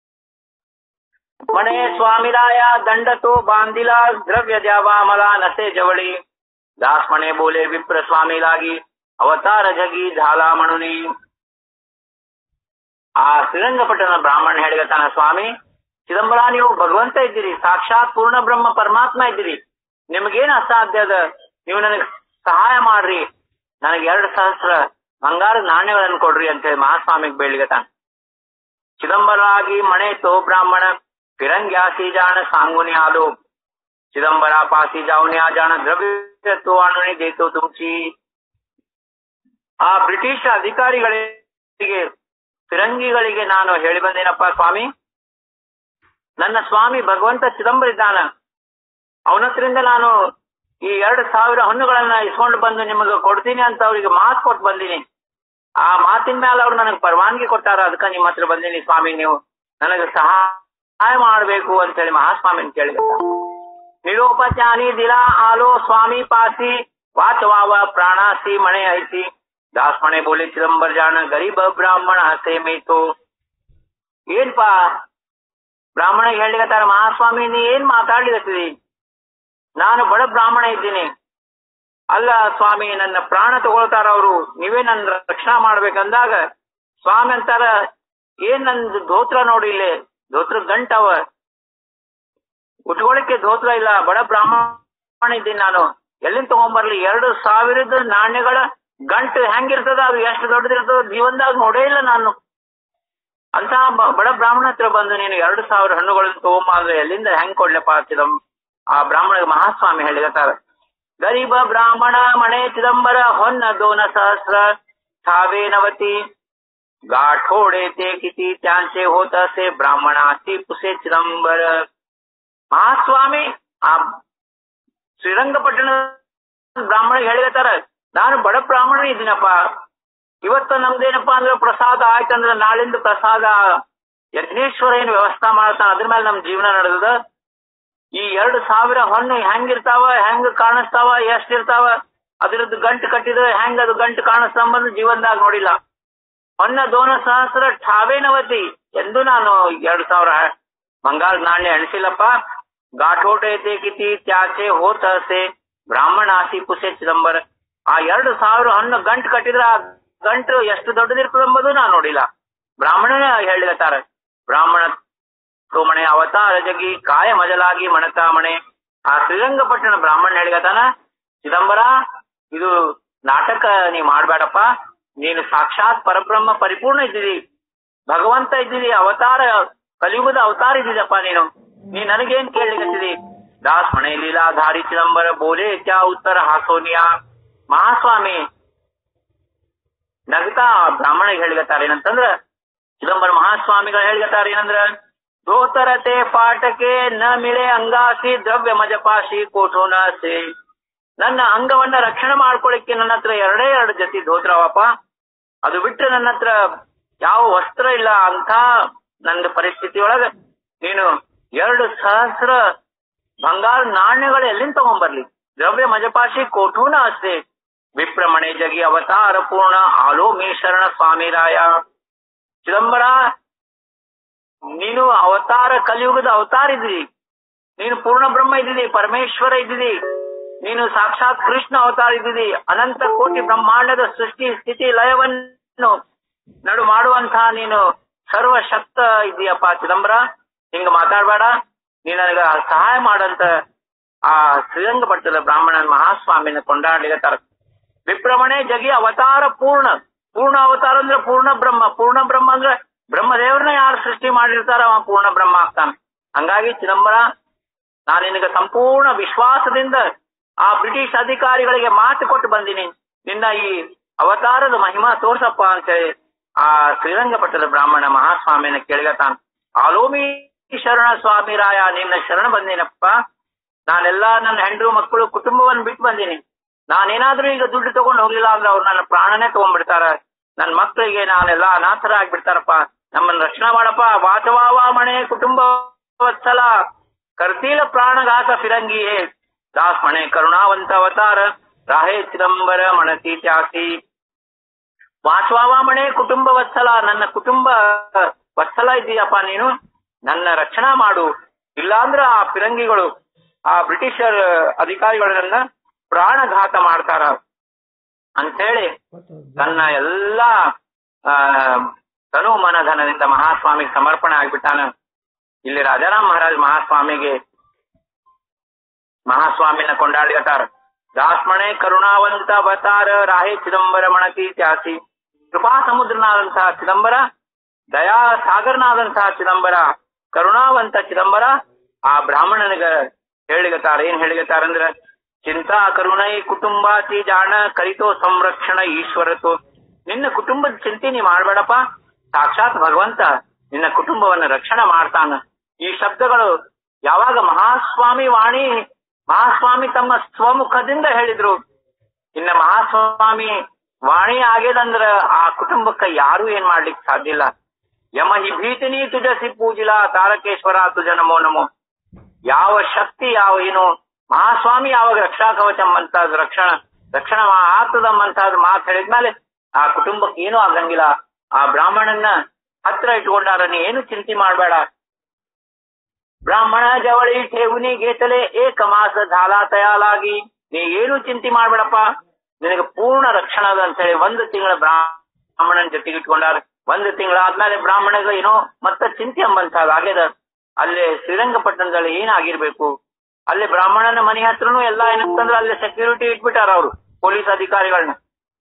ಮನೆ ಸ್ವಾಮಿರಾಯ ದಂಡತೋ ಬಾಂದಿಲಾ ದ್ರವ್ಯ ಜಾವಾ ಮಲ ನಸೆ ಜವಳಿ ದಾಸ್ ಮನೆ ಬೋಲೆ ವಿಪ್ರ ಸ್ವಾಮಿಲಾಗಿ ಅವತಾರ ಜಗಿ ಝಾಲಾ ಮಣುನಿ ಆ ಶ್ರೀರಂಗಪಟ್ಟಣ ಬ್ರಾಹ್ಮಣ ಹೇಳಿಗತಾನ ಸ್ವಾಮಿ ಚಿದಂಬರ ನೀವು ಭಗವಂತ ಇದ್ದೀರಿ ಸಾಕ್ಷಾತ್ ಪೂರ್ಣ ಬ್ರಹ್ಮ ಪರಮಾತ್ಮ ಇದ್ದೀರಿ ನಿಮಗೇನ್ ಅಸಾಧ್ಯ ಅದ ನೀವು ನನಗೆ ಸಹಾಯ ಮಾಡ್ರಿ ನನಗೆ ಎರಡು ಸಹಸ್ರ ಬಂಗಾರದ ನಾಣ್ಯಗಳನ್ನು ಕೊಡ್ರಿ ಅಂತ ಹೇಳಿ ಮಹಾಸ್ವಾಮಿಗೆ ಬೇಳಿಗತಾನ ಚಿದಂಬರಾಗಿ ಮಣೆ ತೋ ಬ್ರಾಹ್ಮಣ ಫಿರಂಗ್ಯಾಸಿ ಜಾಣ ಸಾಂಗುನಿ ಆಲೋ ಚಿದಂಬರ ಪಾಸಿ ಜಾವನಿ ಆ ಜಾಣ ದ್ರವ್ಯ ತೋ ಅಣುನಿ ದೇತೋ ತುಮಚಿ ಆ ಬ್ರಿಟಿಷ್ ಅಧಿಕಾರಿಗಳಿಗೆ ಫಿರಂಗಿಗಳಿಗೆ ನಾನು ಹೇಳಿ ಬಂದೇನಪ್ಪ ಸ್ವಾಮಿ ನನ್ನ ಸ್ವಾಮಿ ಭಗವಂತ ಚಿದಂಬರ ಇದ್ದಾನ ಅವನತ್ರಿಂದ ನಾನು ಈ ಎರಡು ಸಾವಿರ ಹಣ್ಣುಗಳನ್ನ ಇಸ್ಕೊಂಡು ಬಂದು ನಿಮಗೆ ಕೊಡ್ತೀನಿ ಅಂತ ಅವರಿಗೆ ಮಾತು ಕೊಟ್ಟು ಬಂದೀನಿ ಆ ಮಾತಿನ ಮೇಲೆ ಅವ್ರು ನನಗೆ ಪರವಾನಗಿ ಕೊಟ್ಟಾರ ಅದಕ್ಕೆ ನಿಮ್ಮ ಹತ್ರ ಬಂದೀನಿ ಸ್ವಾಮಿ ನೀವು ನನಗೆ ಸಹಾಯ ಮಾಡಬೇಕು ಅಂತ ಹೇಳಿ ಮಹಾಸ್ವಾಮಿನ ಕೇಳಿದ ನಿರೋಪಚಾನಿ ದಿಲ ಆಲೋ ಸ್ವಾಮಿ ಪಾಸಿ ವಾಚವಾವ ಪ್ರಾಣಾಸಿ ಮಣೆ ಐತಿ ದಾಸ್ ಮಣೆ ಬೋಲಿ ಚಿದಂಬರ ಜಾಣ ಗರೀಬ ಬ್ರಾಹ್ಮಣ ಹಸೆ ಮೇತು ಏನ್ಪಾ ಬ್ರಾಹ್ಮಣ ಹೇಳಿಗತ್ತಾರ ಮಹಾಸ್ವಾಮಿ ನೀ ಏನ್ ಮಾತಾಡ್ಲಿಕತ್ತೀರಿ ನಾನು ಬಡ ಬ್ರಾಹ್ಮಣ ಇದ್ದೀನಿ ಅಲ್ಲ ಸ್ವಾಮಿ ನನ್ನ ಪ್ರಾಣ ತಗೊಳ್ತಾರ ಅವರು ನೀವೇ ನನ್ನ ರಕ್ಷಣಾ ಮಾಡ್ಬೇಕಂದಾಗ ಸ್ವಾಮಿ ಅಂತಾರ ಏನ್ ನಂದು ಧೋತ್ರ ನೋಡಿ ಇಲ್ಲಿ ಧೋತ್ರ ಗಂಟವ ಉಟ್ಕೊಳಿಕ್ಕೆ ಧೋತ್ರ ಇಲ್ಲ ಬಡ ಬ್ರಾಹ್ಮಣ ಇದ್ದೀನಿ ನಾನು ಎಲ್ಲಿಂದ ತಗೊಂಬರ್ಲಿ ಎರಡು ಸಾವಿರದ ನಾಣ್ಯಗಳ ಗಂಟು ಹೆಂಗಿರ್ತದ ಅದು ಎಷ್ಟು ದೊಡ್ಡದಿರ್ತದ ಜೀವನದಾಗ ನೋಡೇ ಇಲ್ಲ ನಾನು ಅಂತ ಬಡ ಬ್ರಾಹ್ಮಣ ಹತ್ರ ಬಂದು ನೀನು ಎರಡು ಸಾವಿರ ಹಣ್ಣುಗಳನ್ನು ತಗೊಂಬ ಅಂದ್ರೆ ಎಲ್ಲಿಂದ ಹೆಂಗ್ ಕೊಡ್ಲಪ್ಪ ಚಿದಂ ಆ ಬ್ರಾಹ್ಮಣ ಮಹಾಸ್ವಾಮಿ ಹೇಳಿಗತ್ತಾರ ಗರೀಬ ಬ್ರಾಹ್ಮಣ ಮಣೆ ಚಿದಂಬರ ಹೊನ್ನ ದೋನ ಸಹಸ್ರ ಸಾವಿರ ನವತಿ गाठोडे ते किती त्यांचे होत असे ब्राह्मणाची पुसे चिदंबर ಮಹಾಸ್ವಾಮಿ ಆ ಶ್ರೀರಂಗಪಟ್ಟಣ ಬ್ರಾಹ್ಮಣ ಹೇಳಿರ್ತಾರ ನಾನು ಬಡ ಬ್ರಾಹ್ಮಣ ಇದ್ದೀನಪ್ಪ ಇವತ್ತು ನಮ್ದೇನಪ್ಪಾ ಅಂದ್ರೆ ಪ್ರಸಾದ ಆಯ್ತಂದ್ರೆ ನಾಳಿಂದ ಪ್ರಸಾದ ಯಜ್ಞೇಶ್ವರ ಏನು ವ್ಯವಸ್ಥೆ ಮಾಡ್ತಾನ ಅದ್ರ ಮೇಲೆ ನಮ್ ಜೀವನ ನಡೆದದ ಈ ಎರಡು ಸಾವಿರ ಹೊನ್ನು ಹೆಂಗಿರ್ತಾವ ಹೆಂಗ್ ಕಾಣಿಸ್ತಾವ ಎಷ್ಟಿರ್ತಾವ ಅದ್ರದ್ದು ಗಂಟು ಕಟ್ಟಿದ್ರೆ ಹೆಂಗ್ ಅದು ಗಂಟು ಕಾಣಿಸ್ತಾವಂಬಂದು ಜೀವನದಾಗ ನೋಡಿಲ್ಲ ಹೊನ್ನ ದೋನ ಸಹಸ್ರ ಠಾವೇನವತಿ ಎಂದು ನಾನು ಎರಡು ಸಾವಿರ ಬಂಗಾರ ನಾಣ್ಯ ಎಣಿಸಿಲ್ಲಪ್ಪ ಗಾಠೋಟ ಐತೆ ಕಿತಿ ತ್ಯಾಚೆ ಹೋತ ಅಸೆ ಬ್ರಾಹ್ಮಣ ಆಸಿ ಪುಸೆ ಚಿದಂಬರ ಆ ಎರಡು ಸಾವಿರ ಹಣ್ಣು ಗಂಟು ಕಟ್ಟಿದ್ರೆ ಆ ಗಂಟು ಎಷ್ಟು ದೊಡ್ಡದಿರ್ತದಂಬುದು ನಾನು ನೋಡಿಲ್ಲ ಬ್ರಾಹ್ಮಣನೇ ಹೇಳಿರ್ತಾರೆ ಬ್ರಾಹ್ಮಣ ಮಣೆ ಅವತಾರ ಜಗಿ ಕಾಯ ಮಜಲಾಗಿ ಮಣಕಾಮಣೆ ಆ ಶ್ರೀರಂಗಪಟ್ಟಣ ಬ್ರಾಹ್ಮಣ ಹೇಳಿಗತಾನ ಚಿದಂಬರ ಇದು ನಾಟಕ ನೀ ಮಾಡ್ಬೇಡಪ್ಪ ನೀನು ಸಾಕ್ಷಾತ್ ಪರಬ್ರಹ್ಮ ಪರಿಪೂರ್ಣ ಇದ್ದೀರಿ ಭಗವಂತ ಇದ್ದೀರಿ ಅವತಾರ ಕಲಿಯುಗದ ಅವತಾರ ಇದ್ದೀರಪ್ಪ ನೀನು ನೀ ನನಗೇನ್ ಕೇಳಲಿಕತ್ತಿದಿ ದಾಸ್ ಮಣೆ ಲೀಲಾಧಾರಿ ಚಿದಂಬರ ಬೋಲೆ ಕ್ಯಾ ಉತ್ತರ ಹಾಸೋನಿಯಾ ಮಹಾಸ್ವಾಮಿ ನಗತಾ ಬ್ರಾಹ್ಮಣಿಗೆ ಹೇಳಿಗತ್ತಾರ ಏನಂತಂದ್ರ ಚಿದಂಬರ ಮಹಾಸ್ವಾಮಿಗಳು ಹೇಳಿಗತ್ತಾರ ಏನಂದ್ರ ಧೋತರತೆ ಪಾಠಕ್ಕೆ ನ ಮಿಳೆ ಅಂಗಾಸಿ ದ್ರವ್ಯ ಮಜಪಾಸಿ ಕೋಠೋನಾಸಿ ನನ್ನ ಅಂಗವನ್ನ ರಕ್ಷಣೆ ಮಾಡ್ಕೊಳ್ಳಿಕ್ಕೆ ನನ್ನ ಹತ್ರ ಎರಡೇ ಎರಡು ಜೊತೆ ಧೋತ್ರವಪ್ಪ ಅದು ಬಿಟ್ರೆ ನನ್ನ ಹತ್ರ ಯಾವ ವಸ್ತ್ರ ಇಲ್ಲ ಅಂತ ನನ್ನ ಪರಿಸ್ಥಿತಿ ಒಳಗ ನೀನು ಎರಡು ಸಹಸ್ರ ಬಂಗಾರ ನಾಣ್ಯಗಳು ಎಲ್ಲಿಂದ ತಗೊಂಡ್ಬರ್ಲಿ ದ್ರವ್ಯ ಮಜಪಾಶಿ ಕೋಠೂನ ಅಷ್ಟೇ ವಿಪ್ರಮಣೆ ಜಗಿ ಅವತಾರ ಪೂರ್ಣ ಆಲೋ ಮೀ ಶರಣ ಸ್ವಾಮಿ ರಾಯ ಚಿದಂಬರ ನೀನು ಅವತಾರ ಕಲಿಯುಗದ ಅವತಾರ ಇದ್ದೀರಿ ನೀನು ಪೂರ್ಣ ಬ್ರಹ್ಮ ಇದ್ದೀರಿ ಪರಮೇಶ್ವರ ಇದ್ದೀರಿ ನೀನು ಸಾಕ್ಷಾತ್ ಕೃಷ್ಣ ಅವತಾರ ಇದ್ದೀರಿ ಅನಂತ ಕೋಟಿ ಬ್ರಹ್ಮಾಂಡದ ಸೃಷ್ಟಿ ಸ್ಥಿತಿ ಲಯವನ್ನು ನಡು ಮಾಡುವಂತಹ ನೀನು ಸರ್ವಶಕ್ತ ಇದೆಯಪ್ಪ ಚಿದಂಬರ ಹಿಂಗ ಮಾತಾಡ್ಬೇಡ ನೀ ನನಗ ಸಹಾಯ ಮಾಡಂತ ಆ ಶ್ರೀರಂಗಪಟ್ಟಣದ ಬ್ರಾಹ್ಮಣನ ಮಹಾಸ್ವಾಮಿನ ಕೊಂಡಾಡ್ಲಿಕತ್ತಾರ ವಿಪ್ರಮಣೆ ಜಗಿ ಅವತಾರ ಪೂರ್ಣ ಪೂರ್ಣ ಅವತಾರ ಅಂದ್ರೆ ಪೂರ್ಣ ಬ್ರಹ್ಮ ಪೂರ್ಣ ಬ್ರಹ್ಮ ಅಂದ್ರೆ ಬ್ರಹ್ಮದೇವ್ರನ್ನ ಯಾರು ಸೃಷ್ಟಿ ಮಾಡಿರ್ತಾರ ಅವ ಪೂರ್ಣ ಬ್ರಹ್ಮ ಆಗ್ತಾನ ಹಂಗಾಗಿ ಚಿದಂಬರ ನಾನು ನಿನಗೆ ಸಂಪೂರ್ಣ ವಿಶ್ವಾಸದಿಂದ ಆ ಬ್ರಿಟಿಷ್ ಅಧಿಕಾರಿಗಳಿಗೆ ಮಾತು ಕೊಟ್ಟು ಬಂದಿನಿ ನಿನ್ನ ಈ ಅವತಾರದ ಮಹಿಮಾ ತೋರ್ಸಪ್ಪ ಅಂತೇಳಿ ಆ ಶ್ರೀರಂಗಪಟ್ಟಣದ ಬ್ರಾಹ್ಮಣ ಮಹಾಸ್ವಾಮಿನ ಕೇಳಿಗತಾನ ಆಲೋಮಿ ಶರಣ ಸ್ವಾಮಿ ರಾಯ ನಿನ್ನ ಶರಣ ಬಂದಿನಪ್ಪ ನಾನೆಲ್ಲಾ ನನ್ನ ಹೆಂಡ್ರು ಮಕ್ಕಳು ಕುಟುಂಬವನ್ನು ಬಿಟ್ಟು ಬಂದೀನಿ ನಾನೇನಾದ್ರೂ ಈಗ ದುಡ್ಡು ತಗೊಂಡು ಹೋಗ್ಲಿಲ್ಲ ಅಂದ್ರೆ ಅವ್ರು ನನ್ನ ಪ್ರಾಣನೇ ತಗೊಂಡ್ಬಿಡ್ತಾರ ನನ್ ಮಕ್ಕಳಿಗೆ ನಾನೆಲ್ಲ ಅನಾಥರ ಆಗ್ಬಿಡ್ತಾರಪ್ಪ ನಮ್ಮನ್ನ ರಕ್ಷಣಾ ಮಾಡಪ್ಪ ವಾಚವಾವ ಮನೆ ಕುಟುಂಬ ವತ್ಸಲ ಕರ್ತೀಲ ಪ್ರಾಣಘಾತ ಫಿರಂಗಿಯೇ ದಾಸ್ ಮನೆ ಕರುಣಾವಂತ ಅವತಾರ ರಾಹೇ ಚಿದಂಬರ ಮಣತಿ ತ್ಯಾಸಿ ವಾಚವಾವ ಮನೆ ಕುಟುಂಬ ವತ್ಸಲ ನನ್ನ ಕುಟುಂಬ ವತ್ಸಲ ಇದೀಯಪ್ಪ ನೀನು ನನ್ನ ರಕ್ಷಣಾ ಮಾಡು ಇಲ್ಲಾಂದ್ರೆ ಆ ಫಿರಂಗಿಗಳು ಆ ಬ್ರಿಟಿಷರ್ ಅಧಿಕಾರಿಗಳನ್ನ ಪ್ರಾಣಘಾತ ಮಾಡ್ತಾರ ಅಂಥೇಳಿ ತನ್ನ ಎಲ್ಲಾ ಆ, ತನು ಮನಧನದಿಂದ ಮಹಾಸ್ವಾಮಿಗೆ ಸಮರ್ಪಣೆ ಆಗ್ಬಿಟ್ಟಾನ ಇಲ್ಲಿ ರಾಜಾರಾಮ್ ಮಹಾರಾಜ್ ಮಹಾಸ್ವಾಮಿಗೆ ಮಹಾಸ್ವಾಮಿನ ಕೊಂಡಾಡಿಗತಾರ ದಾಸ್ಮಣೆ ಕರುಣಾವಂತ ಅವತಾರ ರಾಹೇ ಚಿದಂಬರ ಮಣತಿ ತ್ಯಾಸಿ ಕೃಪಾ ಸಮುದ್ರನಾದಂತಹ ಚಿದಂಬರ ದಯಾ ಸಾಗರನಾದಂತಹ ಚಿದಂಬರ ಕರುಣಾವಂತ ಚಿದಂಬರ ಆ ಬ್ರಾಹ್ಮಣನಿಗ ಹೇಳಿಗತಾರ ಏನ್ ಹೇಳಿಗತಾರಂದ್ರ ಚಿಂತಾ ಕರುಣೈ ಕುಟುಂಬಾತಿ ಜಾಣ ಕರಿತೋ ಸಂರಕ್ಷಣ ಈಶ್ವರತು ನಿನ್ನ ಕುಟುಂಬದ ಚಿಂತೆ ನೀ ಮಾಡ್ಬೇಡಪ್ಪ ಸಾಕ್ಷಾತ್ ಭಗವಂತ ನಿನ್ನ ಕುಟುಂಬವನ್ನ ರಕ್ಷಣೆ ಮಾಡ್ತಾನ ಈ ಶಬ್ದಗಳು ಯಾವಾಗ ಮಹಾಸ್ವಾಮಿ ವಾಣಿ ಮಹಾಸ್ವಾಮಿ ತಮ್ಮ ಸ್ವಮುಖದಿಂದ ಹೇಳಿದ್ರು ಇನ್ನ ಮಹಾಸ್ವಾಮಿ ವಾಣಿ ಆಗ್ಯದಂದ್ರ ಆ ಕುಟುಂಬಕ್ಕ ಯಾರು ಏನ್ ಮಾಡ್ಲಿಕ್ಕೆ ಸಾಧ್ಯ ಇಲ್ಲ ಯಮ ಹಿ ಭೀತಿನಿ ತುಜಸಿ ಪೂಜಿಲ ತಾರಕೇಶ್ವರ ತುಜ ನಮೋ ನಮೋ ಯಾವ ಶಕ್ತಿ ಯಾವ ಏನು ಮಹಾಸ್ವಾಮಿ ಯಾವಾಗ ರಕ್ಷಾ ಕವಚಂ ಅಂತ ರಕ್ಷಣ ರಕ್ಷಣಾ ಆಗ್ತದಮ್ಮಂತಾದ್ ಮಾತು ಹೇಳಿದ್ಮೇಲೆ ಆ ಕುಟುಂಬಕ್ಕೆ ಏನೂ ಆಗಂಗಿಲ್ಲ ಆ ಬ್ರಾಹ್ಮಣನ್ನ ಹತ್ರ ಇಟ್ಕೊಂಡಾರ ನೀ ಏನು ಚಿಂತೆ ಮಾಡಬೇಡ ಬ್ರಾಹ್ಮಣ ಜವಳಿ ಠೇವುನಿ ಗೇತಲೆ ಏಕ ಮಾಸ ಧಾಲಾ ತಯಾಲಾಗಿ ನೀ ಏನು ಚಿಂತೆ ಮಾಡ್ಬೇಡಪ್ಪ ನಿನಗೆ ಪೂರ್ಣ ರಕ್ಷಣೆ ಅದ ಅಂತ ಹೇಳಿ ಒಂದು ತಿಂಗಳ ಬ್ರಾಹ್ಮಣನ ಜೊತೆಗೆ ಇಟ್ಕೊಂಡಾರ ಒಂದು ತಿಂಗಳಾದ್ಮೇಲೆ ಬ್ರಾಹ್ಮಣಗ ಏನೋ ಮತ್ತೆ ಚಿಂತೆ ಎಂಬಂತಾದ ಆಗ್ಯದ ಅಲ್ಲೇ ಶ್ರೀರಂಗಪಟ್ಟಣದಲ್ಲಿ ಏನಾಗಿರ್ಬೇಕು ಅಲ್ಲಿ ಬ್ರಾಹ್ಮಣನ ಮನೆ ಹತ್ರನೂ ಎಲ್ಲಾ ಏನಂತಂದ್ರೆ ಅಲ್ಲಿ ಸೆಕ್ಯೂರಿಟಿ ಇಟ್ಬಿಟ್ಟಾರ ಅವರು ಪೊಲೀಸ್ ಅಧಿಕಾರಿಗಳನ್ನ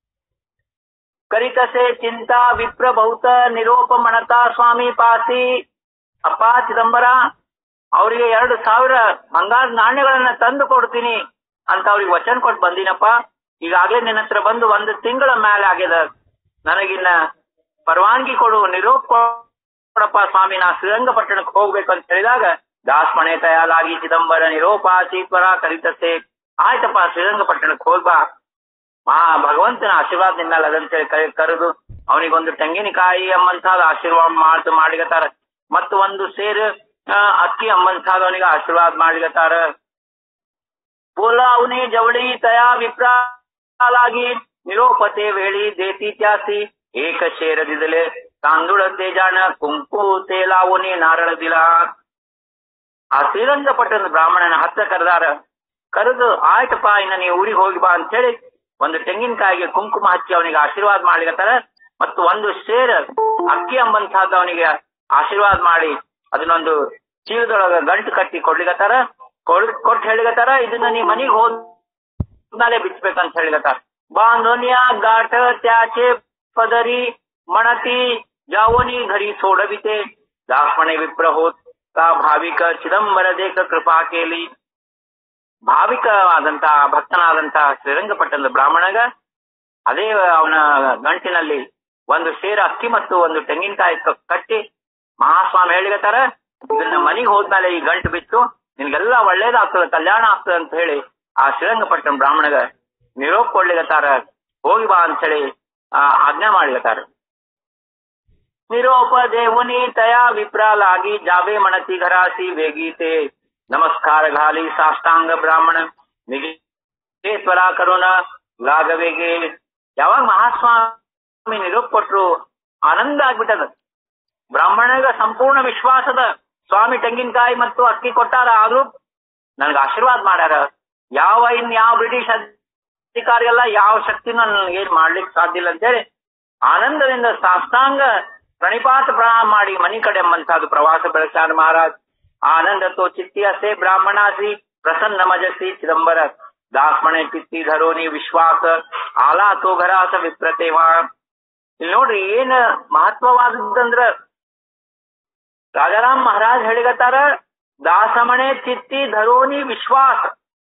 ಕರಿತಸೆ ಚಿಂತಾ ವಿಪ್ರ ಬಹುತ ನಿರೋಪ ಮಣತಾ ಸ್ವಾಮಿ ಪಾಸಿ ಅಪ್ಪ ಚಿದಂಬರ ಅವರಿಗೆ ಎರಡು ಸಾವಿರ ಬಂಗಾರದ ನಾಣ್ಯಗಳನ್ನ ತಂದು ಕೊಡ್ತೀನಿ ಅಂತ ಅವ್ರಿಗೆ ವಚನ ಕೊಟ್ಟು ಬಂದಿನಪ್ಪ ಈಗಾಗ್ಲೇ ನಿನ್ನ ಹತ್ರ ಬಂದು ಒಂದು ತಿಂಗಳ ಮೇಲೆ ಆಗ್ಯದ ನನಗಿನ್ನ ಪರವಾನಗಿ ಕೊಡು ನಿರೋಪ ಕೊಡಪ್ಪ ಸ್ವಾಮಿ ನಾ ಶ್ರೀರಂಗಪಟ್ಟಣಕ್ಕೆ ಹೋಗ್ಬೇಕು ಅಂತ ಹೇಳಿದಾಗ ದಾಸ್ ಮನೆ ತಯಾಲಾಗಿ ಚಿದಂಬರ ನಿರೋಪಾಸೀಶ್ವರ ಕರಿತಸೆ ಆಯ್ತಪ್ಪ ಶ್ರೀರಂಗಪಟ್ಟಣಕ್ಕೆ ಹೋಗ್ಬಾ ಮಹಾ ಭಗವಂತನ ಆಶೀರ್ವಾದ ನಿನ್ನಲ್ಲ ಅದಂತೇಳಿ ಕರೆ- ಕರೆದು ಅವನಿಗೊಂದು ತೆಂಗಿನಕಾಯಿ ಎಂಬಂತಾದ ಆಶೀರ್ವಾದ ಮಾಡ್ತು ಮಾಡಿಗತಾರ ಮತ್ತು ಒಂದು ಸೇರು ಆ, ಅಕ್ಕಿ ಎಂಬಂತಾದ ಅವನಿಗೆ ಆಶೀರ್ವಾದ ಮಾಡಿಗತಾರ ಬೋಲ ಅವನಿ ಜವಳಿ ತಯಾ ವಿಪ್ರಾಲಾಗಿ ನಿರೋಪತೆ ವೇಳಿ ದೇತಿ ತ್ಯಾಸಿ ಏಕ ಶೇರದಿದಲೆ ತಾಂದುಳ ತೇಜಾಣ ಕುಂಕು ತೇಲಾವುನಿ ನಾರಳದಿಲ ಆ ಶ್ರೀರಂಗಪಟ್ಟಣದ ಬ್ರಾಹ್ಮಣನ ಹತ್ರ ಕರೆದಾರ ಕರೆದು ಆಯ್ತಪ್ಪ ಇನ್ನ ನೀವು ಊರಿಗೆ ಹೋಗಿ ಬಾ ಅಂತ ಹೇಳಿ ಒಂದು ತೆಂಗಿನಕಾಯಿಗೆ ಕುಂಕುಮ ಹಚ್ಚಿ ಅವನಿಗೆ ಆಶೀರ್ವಾದ ಮಾಡ್ಲಿಕತ್ತಾರ ಮತ್ತು ಒಂದು ಶೇರ್ ಅಕ್ಕಿ ಎಂಬಂತಹದ್ದು ಅವನಿಗೆ ಆಶೀರ್ವಾದ ಮಾಡಿ ಅದನ್ನೊಂದು ಚೀಲದೊಳಗ ಗಂಟು ಕಟ್ಟಿ ಕೊಡ್ಲಿಕತ್ತಾರ ಕೊಡ್ ಕೊಟ್ಟು ಹೇಳಿಗತ್ತಾರ ಇದನ್ನ ನೀ ಮನಿಗ್ ಹೋದ್ಮೇಲೆ ಬಿಚ್ಚಬೇಕಂತ ಹೇಳಿಗತ್ತಾರ ಬಾಂಧೋನಿಯಾ ಗಾಠ ತ್ಯಾಚೆ ಪದರಿ ಮಣತಿ ಜಾವೋನಿ घरी सोडविते दासमणे विप्र होत का ಭಾವಿಕ ಚಿದಂಬರ ದೇಕ ಕೃಪಾ ಕೇಳಿ ಭಾವಿಕವಾದಂತ ಭಕ್ತನಾದಂತ ಶ್ರೀರಂಗಪಟ್ಟಣದ ಬ್ರಾಹ್ಮಣಗ ಅದೇ ಅವನ ಗಂಟಿನಲ್ಲಿ ಒಂದು ಸೇರ ಅಕ್ಕಿ ಮತ್ತು ಒಂದು ತೆಂಗಿನಕಾಯಿ ಕ- ಕಟ್ಟಿ ಮಹಾಸ್ವಾಮಿ ಹೇಳಿಗತ್ತಾರ ಇದನ್ನ ಮನೆಗೆ ಹೋದ್ಮೇಲೆ ಈ ಗಂಟು ಬಿತ್ತು ನಿನ್ಗೆಲ್ಲ ಒಳ್ಳೇದಾಗ್ತದ ಕಲ್ಯಾಣ ಆಗ್ತದ ಅಂತ ಹೇಳಿ ಆ ಶ್ರೀರಂಗಪಟ್ಟಣ ಬ್ರಾಹ್ಮಣಗ ನಿರೋಪ ಕೊಡ್ಲಿಗತ್ತಾರ ಹೋಗಿ ಬಾ ಅಂತ ಹೇಳಿ ಆ ಆಜ್ಞಾ ಮಾಡ್ಲಿಗತ್ತಾರ ನಿರೋಪ ದೇವುನಿ ತಯಾ ವಿಪ್ರಾಲಾಗಿ ಜಾವೆ ಮಣತಿ घरासी वेगीते नमस्कार घाली साष्टांग ब्राह्मण ನಿಗೆ ಸ್ವರ ಕರುಣ ಲಾಗವೆಗೆ ಯಾವಾಗ ಮಹಾಸ್ವಾಮಿ ನಿರೂಪ ಕೊಟ್ರು ಆನಂದ ಆಗ್ಬಿಟ್ಟದ ಬ್ರಾಹ್ಮಣಗ ಸಂಪೂರ್ಣ ವಿಶ್ವಾಸದ ಸ್ವಾಮಿ ತೆಂಗಿನಕಾಯಿ ಮತ್ತು ಅಕ್ಕಿ ಕೊಟ್ಟಾರ ಆದ್ರೂ ನನ್ಗ ಆಶೀರ್ವಾದ ಮಾಡ್ಯಾರ ಯಾವ ಇನ್ ಯಾವ ಬ್ರಿಟಿಷ್ ಅಧಿಕಾರಿಗೆಲ್ಲ ಯಾವ ಶಕ್ತಿನೂ ನನ್ಗೆ ಏನ್ ಮಾಡ್ಲಿಕ್ಕೆ ಸಾಧ್ಯ ಇಲ್ಲ ಅಂತೇಳಿ ಆನಂದದಿಂದ ಸಾಷ್ಟಾಂಗ ಪ್ರಣಿಪಾತ ಪ್ರಣಾಮ ಮಾಡಿ ಮನಿ ಕಡೆ ಎಂಬಂತಹದ್ದು ಪ್ರವಾಸ ಬೆಳೆಸಾರ ಮಹಾರಾಜ್ ಆನಂದ ತೋ ಚಿತ್ತಿ ಅಸೆ ಬ್ರಾಹ್ಮಣಾಸಿ ಪ್ರಸನ್ನ ಮಜಸಿ ಚಿದಂಬರ ದಾಸ್ಮಣೆ ಚಿತ್ತಿ ಧರೋನಿ ವಿಶ್ವಾಸ ಆಲಾ ತೋ ಘರಾಸ ವಿಪ್ರತೇವ ಇಲ್ಲಿ ನೋಡ್ರಿ ಏನ್ ಮಹತ್ವವಾದದ್ದಂದ್ರ ರಾಜಾರಾಮ್ ಮಹಾರಾಜ್ ಹೇಳಿಗತ್ತಾರ ದಾಸಮಣೆ ಚಿತ್ತಿ ಧರೋನಿ ವಿಶ್ವಾಸ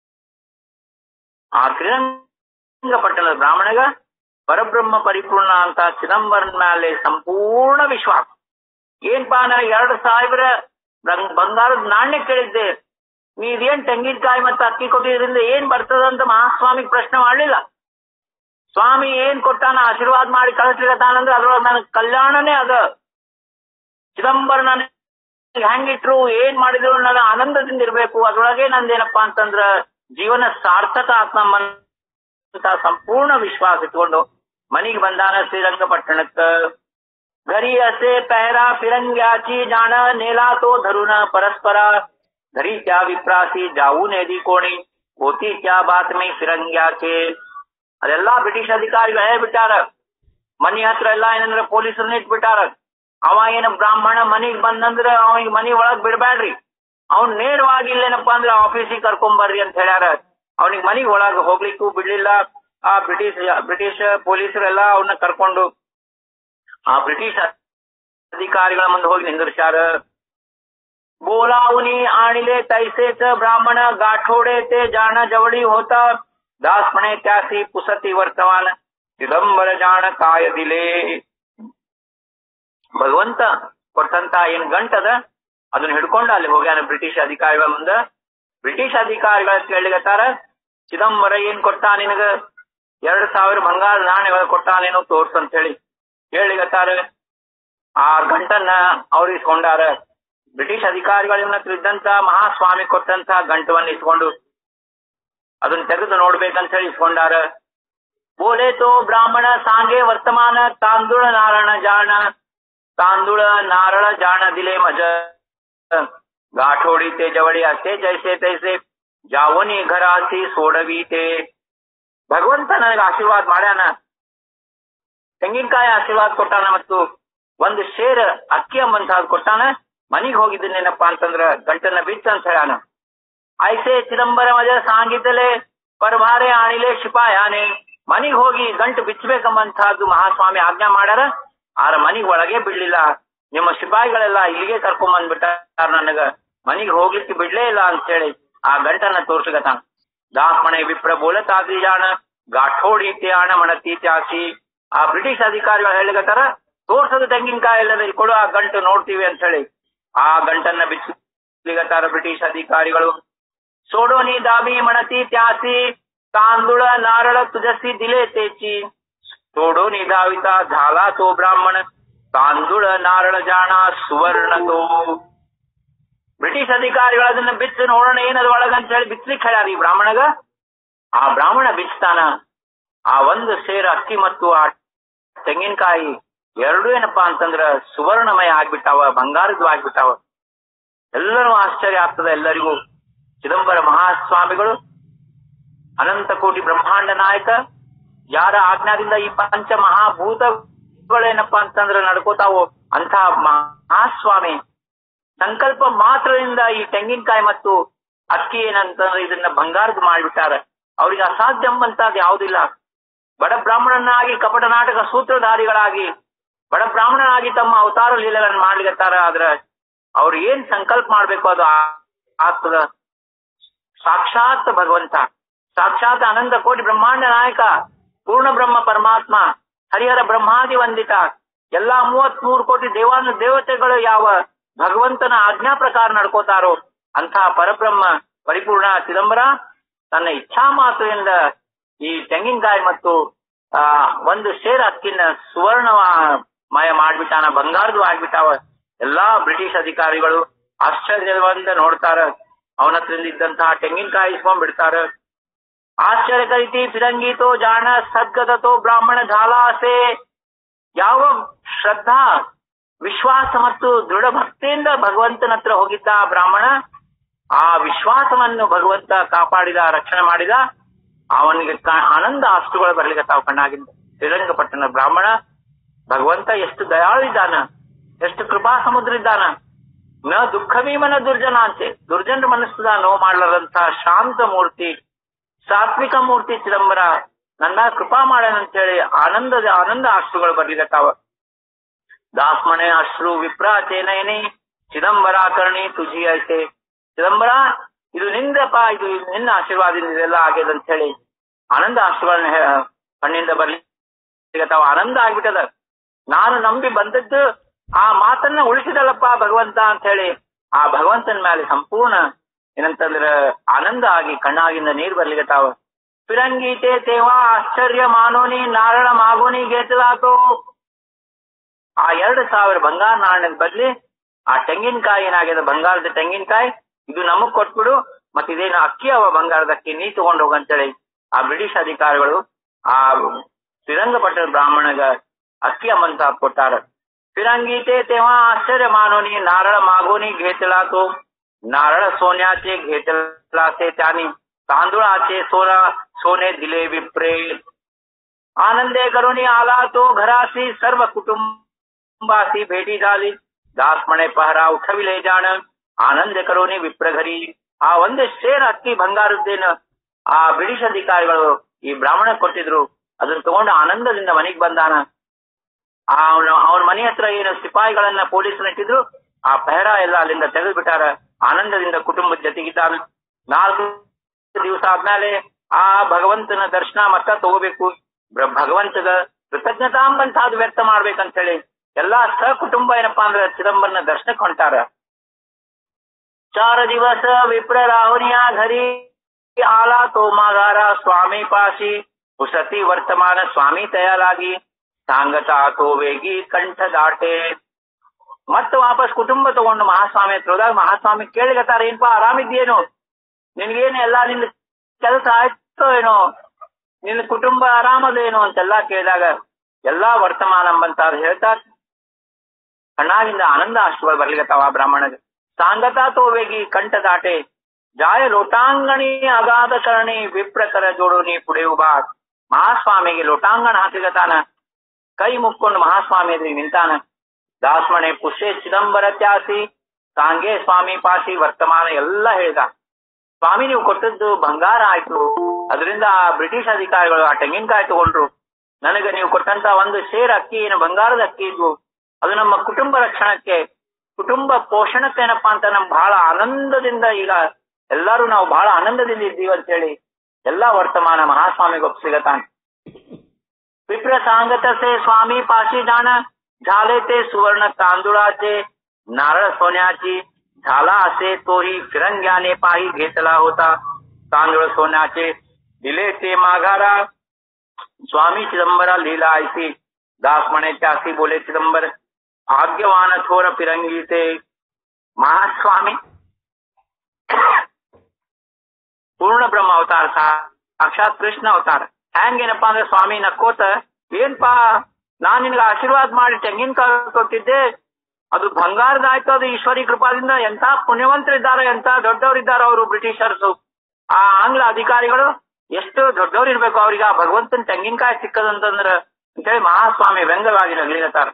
ಆ ಶ್ರೀರಂಗಪಟ್ಟಣದ ಬ್ರಾಹ್ಮಣಗ ಪರಬ್ರಹ್ಮ ಪರಿಪೂರ್ಣ ಅಂತ ಚಿದಂಬರನ್ ಮೇಲೆ ಸಂಪೂರ್ಣ ವಿಶ್ವಾಸ ಏನ್ಪಾ ನಾ ಎರಡು ಸಾವಿರ ಬಂಗ್- ಬಂಗಾರದ ನಾಣ್ಯ ಕೇಳಿದ್ದೆ ನೀ ಇದೇನ್ ತೆಂಗಿನಕಾಯಿ ಮತ್ತೆ ಅಕ್ಕಿ ಕೊಟ್ಟಿದ್ರಿಂದ ಏನ್ ಬರ್ತದಂತ ಮಹಾಸ್ವಾಮಿಗೆ ಪ್ರಶ್ನೆ ಮಾಡ್ಲಿಲ್ಲ ಸ್ವಾಮಿ ಏನ್ ಕೊಟ್ಟಾನ ಆಶೀರ್ವಾದ ಮಾಡಿ ಕಳಿಸ್ಲಿಕತ್ತಾನಂದ್ರೆ ಅದ್ರೊಳಗೆ ನನಗೆ ಕಲ್ಯಾಣನೇ ಅದ ಚಿದಂಬರ ನನಗೆ ಹೆಂಗಿಟ್ರು ಏನ್ ಮಾಡಿದ್ರು ನನ್ನ ಆನಂದದಿಂದ ಇರ್ಬೇಕು ಅದ್ರೊಳಗೆ ನಂದೇನಪ್ಪಾ ಅಂತಂದ್ರ ಜೀವನ ಸಾರ್ಥಕ ಆತ್ಮಂತ ಸಂಪೂರ್ಣ ವಿಶ್ವಾಸ ಇಟ್ಕೊಂಡು ಮನಿಗೆ ಬಂದಾನ ಶ್ರೀರಂಗಪಟ್ಟಣಕ್ಕ घरी असे पहरा फिरंग्याची जाण नेला तो धरून परस्पर घरी त्या विप्रासी जाऊ नेदी कोणी होती त्या बातमी ಫಿರಂಗ್ಯಾಕೆ ಅದೆಲ್ಲಾ ಬ್ರಿಟಿಷ್ ಅಧಿಕಾರಿಗಳು ಹೇಳ್ಬಿಟ್ಟಾರ ಮನಿ ಹತ್ರ ಎಲ್ಲಾ ಏನಂದ್ರ ಪೊಲೀಸರನ್ನ ಇಟ್ಬಿಟ್ಟಾರ ಅವ ಏನ ಬ್ರಾಹ್ಮಣ ಮನಿಗ್ ಬಂದಂದ್ರ ಅವನಿಗೆ ಮನಿ ಒಳಗ್ ಬಿಡ್ಬ್ಯಾಡ್ರಿ ಅವ್ನ್ ನೇರವಾಗಿ ಇಲ್ಲೇನಪ್ಪಾ ಅಂದ್ರ ಆಫೀಸಿಗೆ ಕರ್ಕೊಂಡ್ ಬರ್ರಿ ಅಂತ ಹೇಳ್ಯಾರ ಅವನಿಗೆ ಮನಿಗ್ ಒಳಗ್ ಹೋಗ್ಲಿಕ್ಕೂ ಬಿಡ್ಲಿಲ್ಲ ಆ ಬ್ರಿಟಿಷ್ ಬ್ರಿಟಿಷ್ ಪೊಲೀಸರೆಲ್ಲ ಅವನ್ನ ಕರ್ಕೊಂಡು ಆ ಬ್ರಿಟಿಷ್ ಅಧಿಕಾರಿಗಳ ಮುಂದೆ ಹೋಗಿ ನಿಂದಿರ್ಸ್ಯಾರ बोलावनी आणले तैसेच ब्राह्मण गाठोडे ते जाण जवळी होता दास म्हणे त्यासी पुसती वर्तमान ಚಿದಂಬರ ಜಾಣ ಕಾಯ ದಿಲೆ ಭಗವಂತ ಕೊಟ್ಟಂತ ಏನ್ ಗಂಟದ ಅದನ್ನ ಹಿಡ್ಕೊಂಡು ಅಲ್ಲಿ ಹೋಗ್ಯಾನ ಬ್ರಿಟಿಷ್ ಅಧಿಕಾರಿಗಳ ಮುಂದ ಬ್ರಿಟಿಷ್ ಅಧಿಕಾರಿಗಳ ಕೇಳಿಗತ್ತಾರ ಚಿದಂಬರ ಏನ್ ಕೊಟ್ಟ ನಿನಗ ಎರಡ್ ಸಾವಿರ ಬಂಗಾರ ನಾಣ್ಯಗಳು ಕೊಟ್ಟಾನೇನೋ ತೋರ್ಸ್ ಅಂತ ಹೇಳಿ ಹೇಳಿಗತ್ತಾರ ಆ ಗಂಟನ್ನ ಅವ್ರು ಇಸ್ಕೊಂಡಾರ ಬ್ರಿಟಿಷ್ ಅಧಿಕಾರಿಗಳ ಹತ್ರ ಇದ್ದಂತ ಮಹಾಸ್ವಾಮಿ ಕೊಟ್ಟಂತ ಗಂಟವನ್ನ ಇಸ್ಕೊಂಡು ಅದನ್ನ ತೆಗೆದು ನೋಡ್ಬೇಕಂತ ಹೇಳಿ ಇಸ್ಕೊಂಡಾರ ಬೋಲೆ ತೋ ಬ್ರಾಹ್ಮಣ ಸಾಂಗೆ ವರ್ತಮಾನ ತಾಂದುಳ ನಾರಣ ಜಾಣ ತಾಂದುಳ ನಾರಳ ಜಾಣ ದಿಲೆ ಮಜ गाठोडी ते जवळी असे जैसे तैसे जावनी घरासी सोडवी ते ಭಗವಂತ ನನಗೆ ಆಶೀರ್ವಾದ ಮಾಡ್ಯಾನ ತೆಂಗಿನಕಾಯಿ ಆಶೀರ್ವಾದ ಕೊಟ್ಟಾನ ಮತ್ತು ಒಂದು ಶೇರ್ ಅಕ್ಕಿ ಅಂಬಂತಹದ್ ಕೊಟ್ಟಾನ ಮನಿಗ್ ಹೋಗಿದ್ದೀನೇನಪ್ಪಾ ಅಂತಂದ್ರ ಗಂಟನ್ನ ಬಿಚ್ಚ ಅಂತ ಹೇಳ್ಯಾನ ಐಸೆ ಚಿದಂಬರ ಮಜ ಸಾಂಗಿದ್ದಲೆ ಪರಭಾರೆ ಆಣಿಲೆ ಶಿಪಾಯಾನೆ ಮನಿಗ್ ಹೋಗಿ ಗಂಟು ಬಿಚ್ಚಬೇಕಂಬಂತಹದ್ದು ಮಹಾಸ್ವಾಮಿ ಆಜ್ಞಾ ಮಾಡ್ಯಾರ ಆರ ಮನಿಗ್ ಒಳಗೆ ಬಿಡ್ಲಿಲ್ಲ ನಿಮ್ಮ ಸಿಪಾಯಿಗಳೆಲ್ಲ ಇಲ್ಲಿಗೆ ಕರ್ಕೊಂಡ್ ಬಂದ್ಬಿಟ್ಟಾರ ನನಗ ಮನಿಗ್ ಹೋಗ್ಲಿಕ್ಕೆ ಬಿಡ್ಲೇ ಇಲ್ಲ ಅಂತ ಹೇಳಿ ಆ ಗಂಟನ್ನ ತೋರ್ಸಗತಾನ ದಾಸ್ಮಣೆ ವಿಪ್ರ ಬೋಲತಾದಿ ಜಾಣ ಗಾಠೋಡಿ ತ್ಯಾಣ ಮಣತಿ ತ್ಯಾಸಿ ಆ ಬ್ರಿಟಿಷ್ ಅಧಿಕಾರಿಗಳು ಹೇಳಿಗತ್ತಾರ ತೋರ್ಸದ ತೆಂಗಿನಕಾಯಿ ಎಲ್ಲ ಕೊಡು ಆ ಗಂಟು ನೋಡ್ತೀವಿ ಅಂತ ಹೇಳಿ ಆ ಗಂಟನ್ನ ಬಿಚ್ಚಲಿಗತ್ತಾರ ಬ್ರಿಟಿಷ್ ಅಧಿಕಾರಿಗಳು सोडोनी दाबी म्हणती त्यासी तांदूळ नारळ तुझसी दिले तेची सोडोनी दाविता झाला तो ब्राह्मण तांदूळ नारळ ಜಾಣ ಸುವರ್ಣ ತೋ ಬ್ರಿಟಿಷ್ ಅಧಿಕಾರಿಗಳು ಅದನ್ನ ಬಿಚ್ಚು ನೋಡೋಣ ಏನದ ಒಳಗ ಅಂತ ಹೇಳಿ ಬಿಚ್ಚಲಿಕ್ಕೆ ಹೇಳ್ಯಾರ ಈ ಬ್ರಾಹ್ಮಣಗ ಆ ಬ್ರಾಹ್ಮಣ ಬಿಚ್ತಾನ ಆ ಒಂದು ಸೇರ ಅಕ್ಕಿ ಮತ್ತು ಆ ತೆಂಗಿನಕಾಯಿ ಎರಡು ಏನಪ್ಪಾ ಅಂತಂದ್ರ ಸುವರ್ಣಮಯ ಆಗ್ಬಿಟ್ಟಾವ ಬಂಗಾರದ್ದು ಆಗ್ಬಿಟ್ಟಾವ ಎಲ್ಲರೂ ಆಶ್ಚರ್ಯ ಆಗ್ತದೆ ಎಲ್ಲರಿಗೂ ಚಿದಂಬರ ಮಹಾಸ್ವಾಮಿಗಳು ಅನಂತ ಕೋಟಿ ಬ್ರಹ್ಮಾಂಡ ನಾಯಕ ಯಾರ ಆಜ್ಞಾದಿಂದ ಈ ಪಂಚ ಮಹಾಭೂತಗಳೇನಪ್ಪಾ ಅಂತಂದ್ರೆ ನಡ್ಕೋತಾವೋ ಅಂತ ಮಹಾಸ್ವಾಮಿ ಸಂಕಲ್ಪ ಮಾತ್ರದಿಂದ ಈ ತೆಂಗಿನಕಾಯಿ ಮತ್ತು ಅಕ್ಕಿ ಏನಂತಂದ್ರೆ ಇದನ್ನ ಬಂಗಾರದ ಮಾಡಿಬಿಟ್ಟಾರ ಅವ್ರಿಗೆ ಅಸಾಧ್ಯ ಎಂಬಂತದ್ದು ಯಾವುದಿಲ್ಲ ಬಡ ಬ್ರಾಹ್ಮಣನಾಗಿ ಕಪಟ ನಾಟಕ ಸೂತ್ರಧಾರಿಗಳಾಗಿ ಬಡ ಬ್ರಾಹ್ಮಣನಾಗಿ ತಮ್ಮ ಅವತಾರ ಲೀಲೆಗಳನ್ನು ಮಾಡ್ಲಿಕತ್ತಾರ ಆದ್ರ ಅವ್ರು ಏನ್ ಸಂಕಲ್ಪ ಮಾಡ್ಬೇಕು ಅದು ಆ- ಆಗ್ತದ ಸಾಕ್ಷಾತ್ ಭಗವಂತ ಸಾಕ್ಷಾತ್ ಅನಂತ ಕೋಟಿ ಬ್ರಹ್ಮಾಂಡ ನಾಯಕ ಪೂರ್ಣ ಬ್ರಹ್ಮ ಪರಮಾತ್ಮ ಹರಿಹರ ಬ್ರಹ್ಮಾದಿ ವಂದಿತ ಎಲ್ಲಾ ಮೂವತ್ ಮೂರು ಕೋಟಿ ದೇವಾನು ದೇವತೆಗಳು ಯಾವ ಭಗವಂತನ ಆಜ್ಞಾ ಪ್ರಕಾರ ನಡ್ಕೋತಾರೋ ಅಂಥ ಪರಬ್ರಹ್ಮ ಪರಿಪೂರ್ಣ ಚಿದಂಬರ ತನ್ನ ಇಚ್ಛಾ ಮಾತ್ರದಿಂದ ಈ ತೆಂಗಿನಕಾಯಿ ಮತ್ತು ಆ ಒಂದು ಶೇರ್ ಅಕ್ಕಿನ ಸುವರ್ಣ ಮಯ ಮಾಡ್ಬಿಟ್ಟಾನ ಬಂಗಾರದು ಆಗ್ಬಿಟ್ಟಾವ ಎಲ್ಲಾ ಬ್ರಿಟಿಷ್ ಅಧಿಕಾರಿಗಳು ಆಶ್ಚರ್ಯದಿಂದ ನೋಡ್ತಾರ ಅವನ ಹತ್ರದಿಂದ ಇದ್ದಂತಹ ತೆಂಗಿನಕಾಯಿ ಇಸ್ಕೊಂಡ್ ಬಿಡ್ತಾರ ಆಶ್ಚರ್ಯ ಕರಿತಿ ಫಿರಂಗಿ ತೋ ಜಾಣ ಸದ್ಗತ ತೋ ಬ್ರಾಹ್ಮಣ ಝಾಲ ಅಸೆ ಯಾವ ಶ್ರದ್ಧಾ ವಿಶ್ವಾಸ ಮತ್ತು ದೃಢ ಭಕ್ತಿಯಿಂದ ಭಗವಂತನ ಹತ್ರ ಹೋಗಿದ್ದ ಆ ಬ್ರಾಹ್ಮಣ ಆ ವಿಶ್ವಾಸವನ್ನು ಭಗವಂತ ಕಾಪಾಡಿದ ರಕ್ಷಣೆ ಮಾಡಿದ ಅವನಿಗೆ ಕ- ಆನಂದ ಅಷ್ಟುಗಳು ಬರ್ಲಿಕ್ಕೆ ತಾವು ಕಣ್ಣಾಗಿಂದ ಶ್ರೀರಂಗಪಟ್ಟಣ ಬ್ರಾಹ್ಮಣ ಭಗವಂತ ಎಷ್ಟು ದಯಾಳು ಇದ್ದಾನ ಎಷ್ಟು ಕೃಪಾ ಸಮುದ್ರ ಇದ್ದಾನ ನ ದುಃಖವೀಮನ ದುರ್ಜನ ಅಂತೆ ದುರ್ಜನರ ಮನಸ್ಸದ ನೋವು ಮಾಡಲಾರಂತ ಶಾಂತ ಮೂರ್ತಿ ಸಾತ್ವಿಕ ಮೂರ್ತಿ ಚಿದಂಬರ ನನ್ನ ಕೃಪಾ ಅಂತ ಹೇಳಿ ಆನಂದದ ಆನಂದ ಅಶ್ರುಗಳು ಬರ್ಲಿಕ್ಕೆ ತಾವ ದಾಸ್ಮಣೆ ಅಶ್ರು ವಿಪ್ರಾಚೇನಯನಿ ಚಿದಂಬರ ಕರ್ಣಿ ತುಜಿ ಐತೆ ಚಿದಂಬರ ಇದು ನಿಂದಪ್ಪ ಇದು ನಿನ್ನ ಆಶೀರ್ವಾದದಿಂದ ಇದೆಲ್ಲ ಆಗ್ಯದ ಅಂತ ಹೇಳಿ ಆನಂದ ಅಶ್ರುಗಳನ್ನ ಹೇ- ಕಣ್ಣಿಂದ ಬರ್ಲಿಕ್ಕೆ ತಾವ ಆನಂದ ಆಗ್ಬಿಟ್ಟದ ನಾನು ನಂಬಿ ಬಂದದ್ದು ಆ ಮಾತನ್ನ ಉಳಿಸಿದಲ್ಲಪ್ಪ ಭಗವಂತ ಅಂತ ಹೇಳಿ ಆ ಭಗವಂತನ ಮೇಲೆ ಸಂಪೂರ್ಣ ಏನಂತಂದ್ರ ಆನಂದ ಆಗಿ ಕಣ್ಣಾಗಿಂದ ನೀರ್ ಬರ್ಲಿಕತ್ತಾವ ಫಿರಂಗೀತೆ ತೇವಾ ಆಶ್ಚರ್ಯ ಮಾನೋನಿ ನಾರಳ ಮಾಗೋನಿ ಗೆದ್ದಲಾತು ಆ ಎರಡು ಸಾವಿರ ಬಂಗಾರ ನಾಣ್ಯದ ಬದ್ಲಿ ಆ ತೆಂಗಿನಕಾಯಿ ಏನಾಗಿದೆ ಬಂಗಾರದ ತೆಂಗಿನಕಾಯಿ ಇದು ನಮಗ್ ಕೊಟ್ಬಿಡು ಮತ್ ಇದೇನು ಅಕ್ಕಿ ಅವ ಬಂಗಾರದ ಅಕ್ಕಿ ನೀ ತಗೊಂಡ್ ಹೋಗಂತೇಳಿ ಆ ಬ್ರಿಟಿಷ್ ಅಧಿಕಾರಿಗಳು ಆ ಶ್ರೀರಂಗಪಟ್ಟಣ ಬ್ರಾಹ್ಮಣಗ ಅಕ್ಕಿ ಅಮ್ಮಂತ ಕೊಟ್ಟಾರ फिरंगीते तेव्हा आश्चर्य मानोनी नारळ मागोनी घेतला तो नारळ सोन्याचे घेतला ते त्यांनी तांदुळाचे सोना सोने दिले विप्रे आनंदे करुणी आला तो घरासी सर्व कुटुंबासी भेटी झाली दास म्हणे पहरा उठविले जाण ಆನಂದ ಕರೋನಿ ವಿಪ್ರ घरी ಆ ಒಂದು ಶೇರ್ ಅಕ್ಕಿ ಬಂಗಾರದ್ದೇನು ಆ ಬ್ರಿಟಿಷ್ ಅಧಿಕಾರಿಗಳು ಈ ಬ್ರಾಹ್ಮಣ ಕೊಟ್ಟಿದ್ರು ಅದನ್ನ ತಗೊಂಡು ಆನಂದದಿಂದ ಮನೆಗ್ ಬಂದಾನ ಅವನ ಅವನ ಮನೆ ಹತ್ರ ಏನು ಸಿಪಾಯಿಗಳನ್ನ ಪೊಲೀಸರು ಇಟ್ಟಿದ್ರು ಆ ಪೆಹರ ಎಲ್ಲ ಅಲ್ಲಿಂದ ತೆಗೆದು ಬಿಟ್ಟಾರ ಆನಂದದಿಂದ ಕುಟುಂಬದ ಜೊತೆಗಿದ್ದಾನ ನಾಲ್ಕು ದಿವಸ ಆದ್ಮೇಲೆ ಆ ಭಗವಂತನ ದರ್ಶನ ಮತ್ತ ತಗೋಬೇಕು ಬ್ರ- ಭಗವಂತದ ಕೃತಜ್ಞತಾಂಬಂತಾದ್ ವ್ಯಕ್ತ ಮಾಡ್ಬೇಕಂತ ಹೇಳಿ ಎಲ್ಲಾ ಸಹಕುಟುಂಬ ಏನಪ್ಪಾ ಅಂದ್ರೆ ಚಿದಂಬರನ ದರ್ಶನಕ್ಕೆ ಹೊಂಟಾರ चार दिवस विप्र राहुनिया घरी आला तो माघारा स्वामी पाशी उसती वर्तमान स्वामी तया लागी सांगता तो ವೇಗಿ ಕಂಠ ದಾಟೆ ಮತ್ತೆ ವಾಪಸ್ ಕುಟುಂಬ ತಗೊಂಡು ಮಹಾಸ್ವಾಮಿ ಹತ್ರ ಹೋದಾಗ ಮಹಾಸ್ವಾಮಿ ಕೇಳಿಗತ್ತಾರ ಏನ್ಪಾ ಆರಾಮಿದ್ಯೇನು ನಿನ್ಗೇನು ಎಲ್ಲ ನಿನ್ ಕೆಲಸ ಆಯ್ತೋ ಏನೋ ನಿನ್ನ ಕುಟುಂಬ ಆರಾಮದೇನು ಅಂತೆಲ್ಲಾ ಕೇಳಿದಾಗ ಎಲ್ಲಾ ವರ್ತಮಾನ ಅಂತ ಹೇಳ್ತಾ ಕಣ್ಣಾಗಿಂದ ಆನಂದ ಅಷ್ಟುಗಳು ಬರ್ಲಿಕತ್ತಾವ ಆ ಬ್ರಾಹ್ಮಣಗೆ सांगता तो वेगी कंठ दाटे जाय ಲೋಟಾಂಗಣಿ ಅಗಾಧ ಕರಣಿ ವಿಪ್ರಕರ ಜೋಡೋನಿ ಪುಡೆ ಉಬಾ ಮಹಾಸ್ವಾಮಿಗೆ ಲೋಟಾಂಗಣ ಹಾಕಿಗತಾನ ಕೈ ಮುಕ್ಕೊಂಡು ಮಹಾಸ್ವಾಮಿ ಎದುರಿಗೆ ನಿಂತಾನ ದಾಸ್ಮಣೆ ಪುಷ್ಯ ಚಿದಂಬರ ತ್ಯಾಸಿ ಸಾಂಗೆ ಸ್ವಾಮಿ ಪಾಸಿ ವರ್ತಮಾನ ಎಲ್ಲ ಹೇಳ್ದ ಸ್ವಾಮಿ ನೀವು ಕೊಟ್ಟದ್ದು ಬಂಗಾರ ಆಯ್ತು ಅದರಿಂದ ಆ ಬ್ರಿಟಿಷ್ ಅಧಿಕಾರಿಗಳು ಆ ತೆಂಗಿನಕಾಯಿ ತಗೊಂಡ್ರು ನನಗೆ ನೀವು ಕೊಟ್ಟಂತ ಒಂದು ಶೇರ್ ಅಕ್ಕಿ ಏನು ಬಂಗಾರದ ಅಕ್ಕಿ ಇದ್ವು ಅದು ನಮ್ಮ ಕುಟುಂಬ ರಕ್ಷಣಕ್ಕೆ ಕುಟುಂಬ ಪೋಷಣಕ್ಕೆ ಏನಪ್ಪಾ ಅಂತ ನಮ್ ಬಹಳ ಆನಂದದಿಂದ ಈಗ ಎಲ್ಲರೂ ನಾವು ಬಹಳ ಆನಂದದಿಂದ ಇದ್ದೀವಿ ಅಂತ ಹೇಳಿ ಎಲ್ಲಾ ವರ್ತಮಾನ ಮಹಾಸ್ವಾಮಿಗೆ ಒಪ್ಸಿಗತಾನ विप्र सांगत से स्वामी पाशी जाण झाले ते सुवर्ण तांदुळाचे नारळ सोन्याची झाला असे तोही फिरंग्याने पायी घेतला होता तांदूळ सोन्याचे दिले ते माघारा स्वामी चिदंबरा लिहिला ऐसी दास म्हणे त्यासी बोले चिदंबर भाग्यवान थोर फिरंगीचे महास्वामी ಪೂರ್ಣ ಬ್ರಹ್ಮ ಅವತಾರ ಸಾಕ್ಷಾತ್ ಕೃಷ್ಣ ಅವತಾರ ಹೆಂಗೇನಪ್ಪಾ ಅಂದ್ರೆ ಸ್ವಾಮಿ ನಕ್ಕೋತ ಏನ್ಪಾ ನಾನ್ ನಿನ್ಗೆ ಆಶೀರ್ವಾದ ಮಾಡಿ ತೆಂಗಿನಕಾಯಿ ಕೊಟ್ಟಿದ್ದೆ ಅದು ಬಂಗಾರದ ಆಯ್ತು ಅದು ಈಶ್ವರಿ ಕೃಪಾದಿಂದ ಎಂತ ಪುಣ್ಯವಂತರಿದ್ದಾರೆ ಎಂತ ದೊಡ್ಡವರಿದ್ದಾರೆ ಅವರು ಬ್ರಿಟಿಷರ್ಸು ಆ ಆಂಗ್ಲ ಅಧಿಕಾರಿಗಳು ಎಷ್ಟು ದೊಡ್ಡವ್ರು ಇರ್ಬೇಕು ಅವ್ರಿಗೆ ಆ ಭಗವಂತನ ತೆಂಗಿನಕಾಯಿ ಸಿಕ್ಕದಂತಂದ್ರ ಅಂತೇಳಿ ಮಹಾಸ್ವಾಮಿ ವ್ಯಂಗ್ಯವಾಗಿ ನಗಲಿಗತ್ತಾರ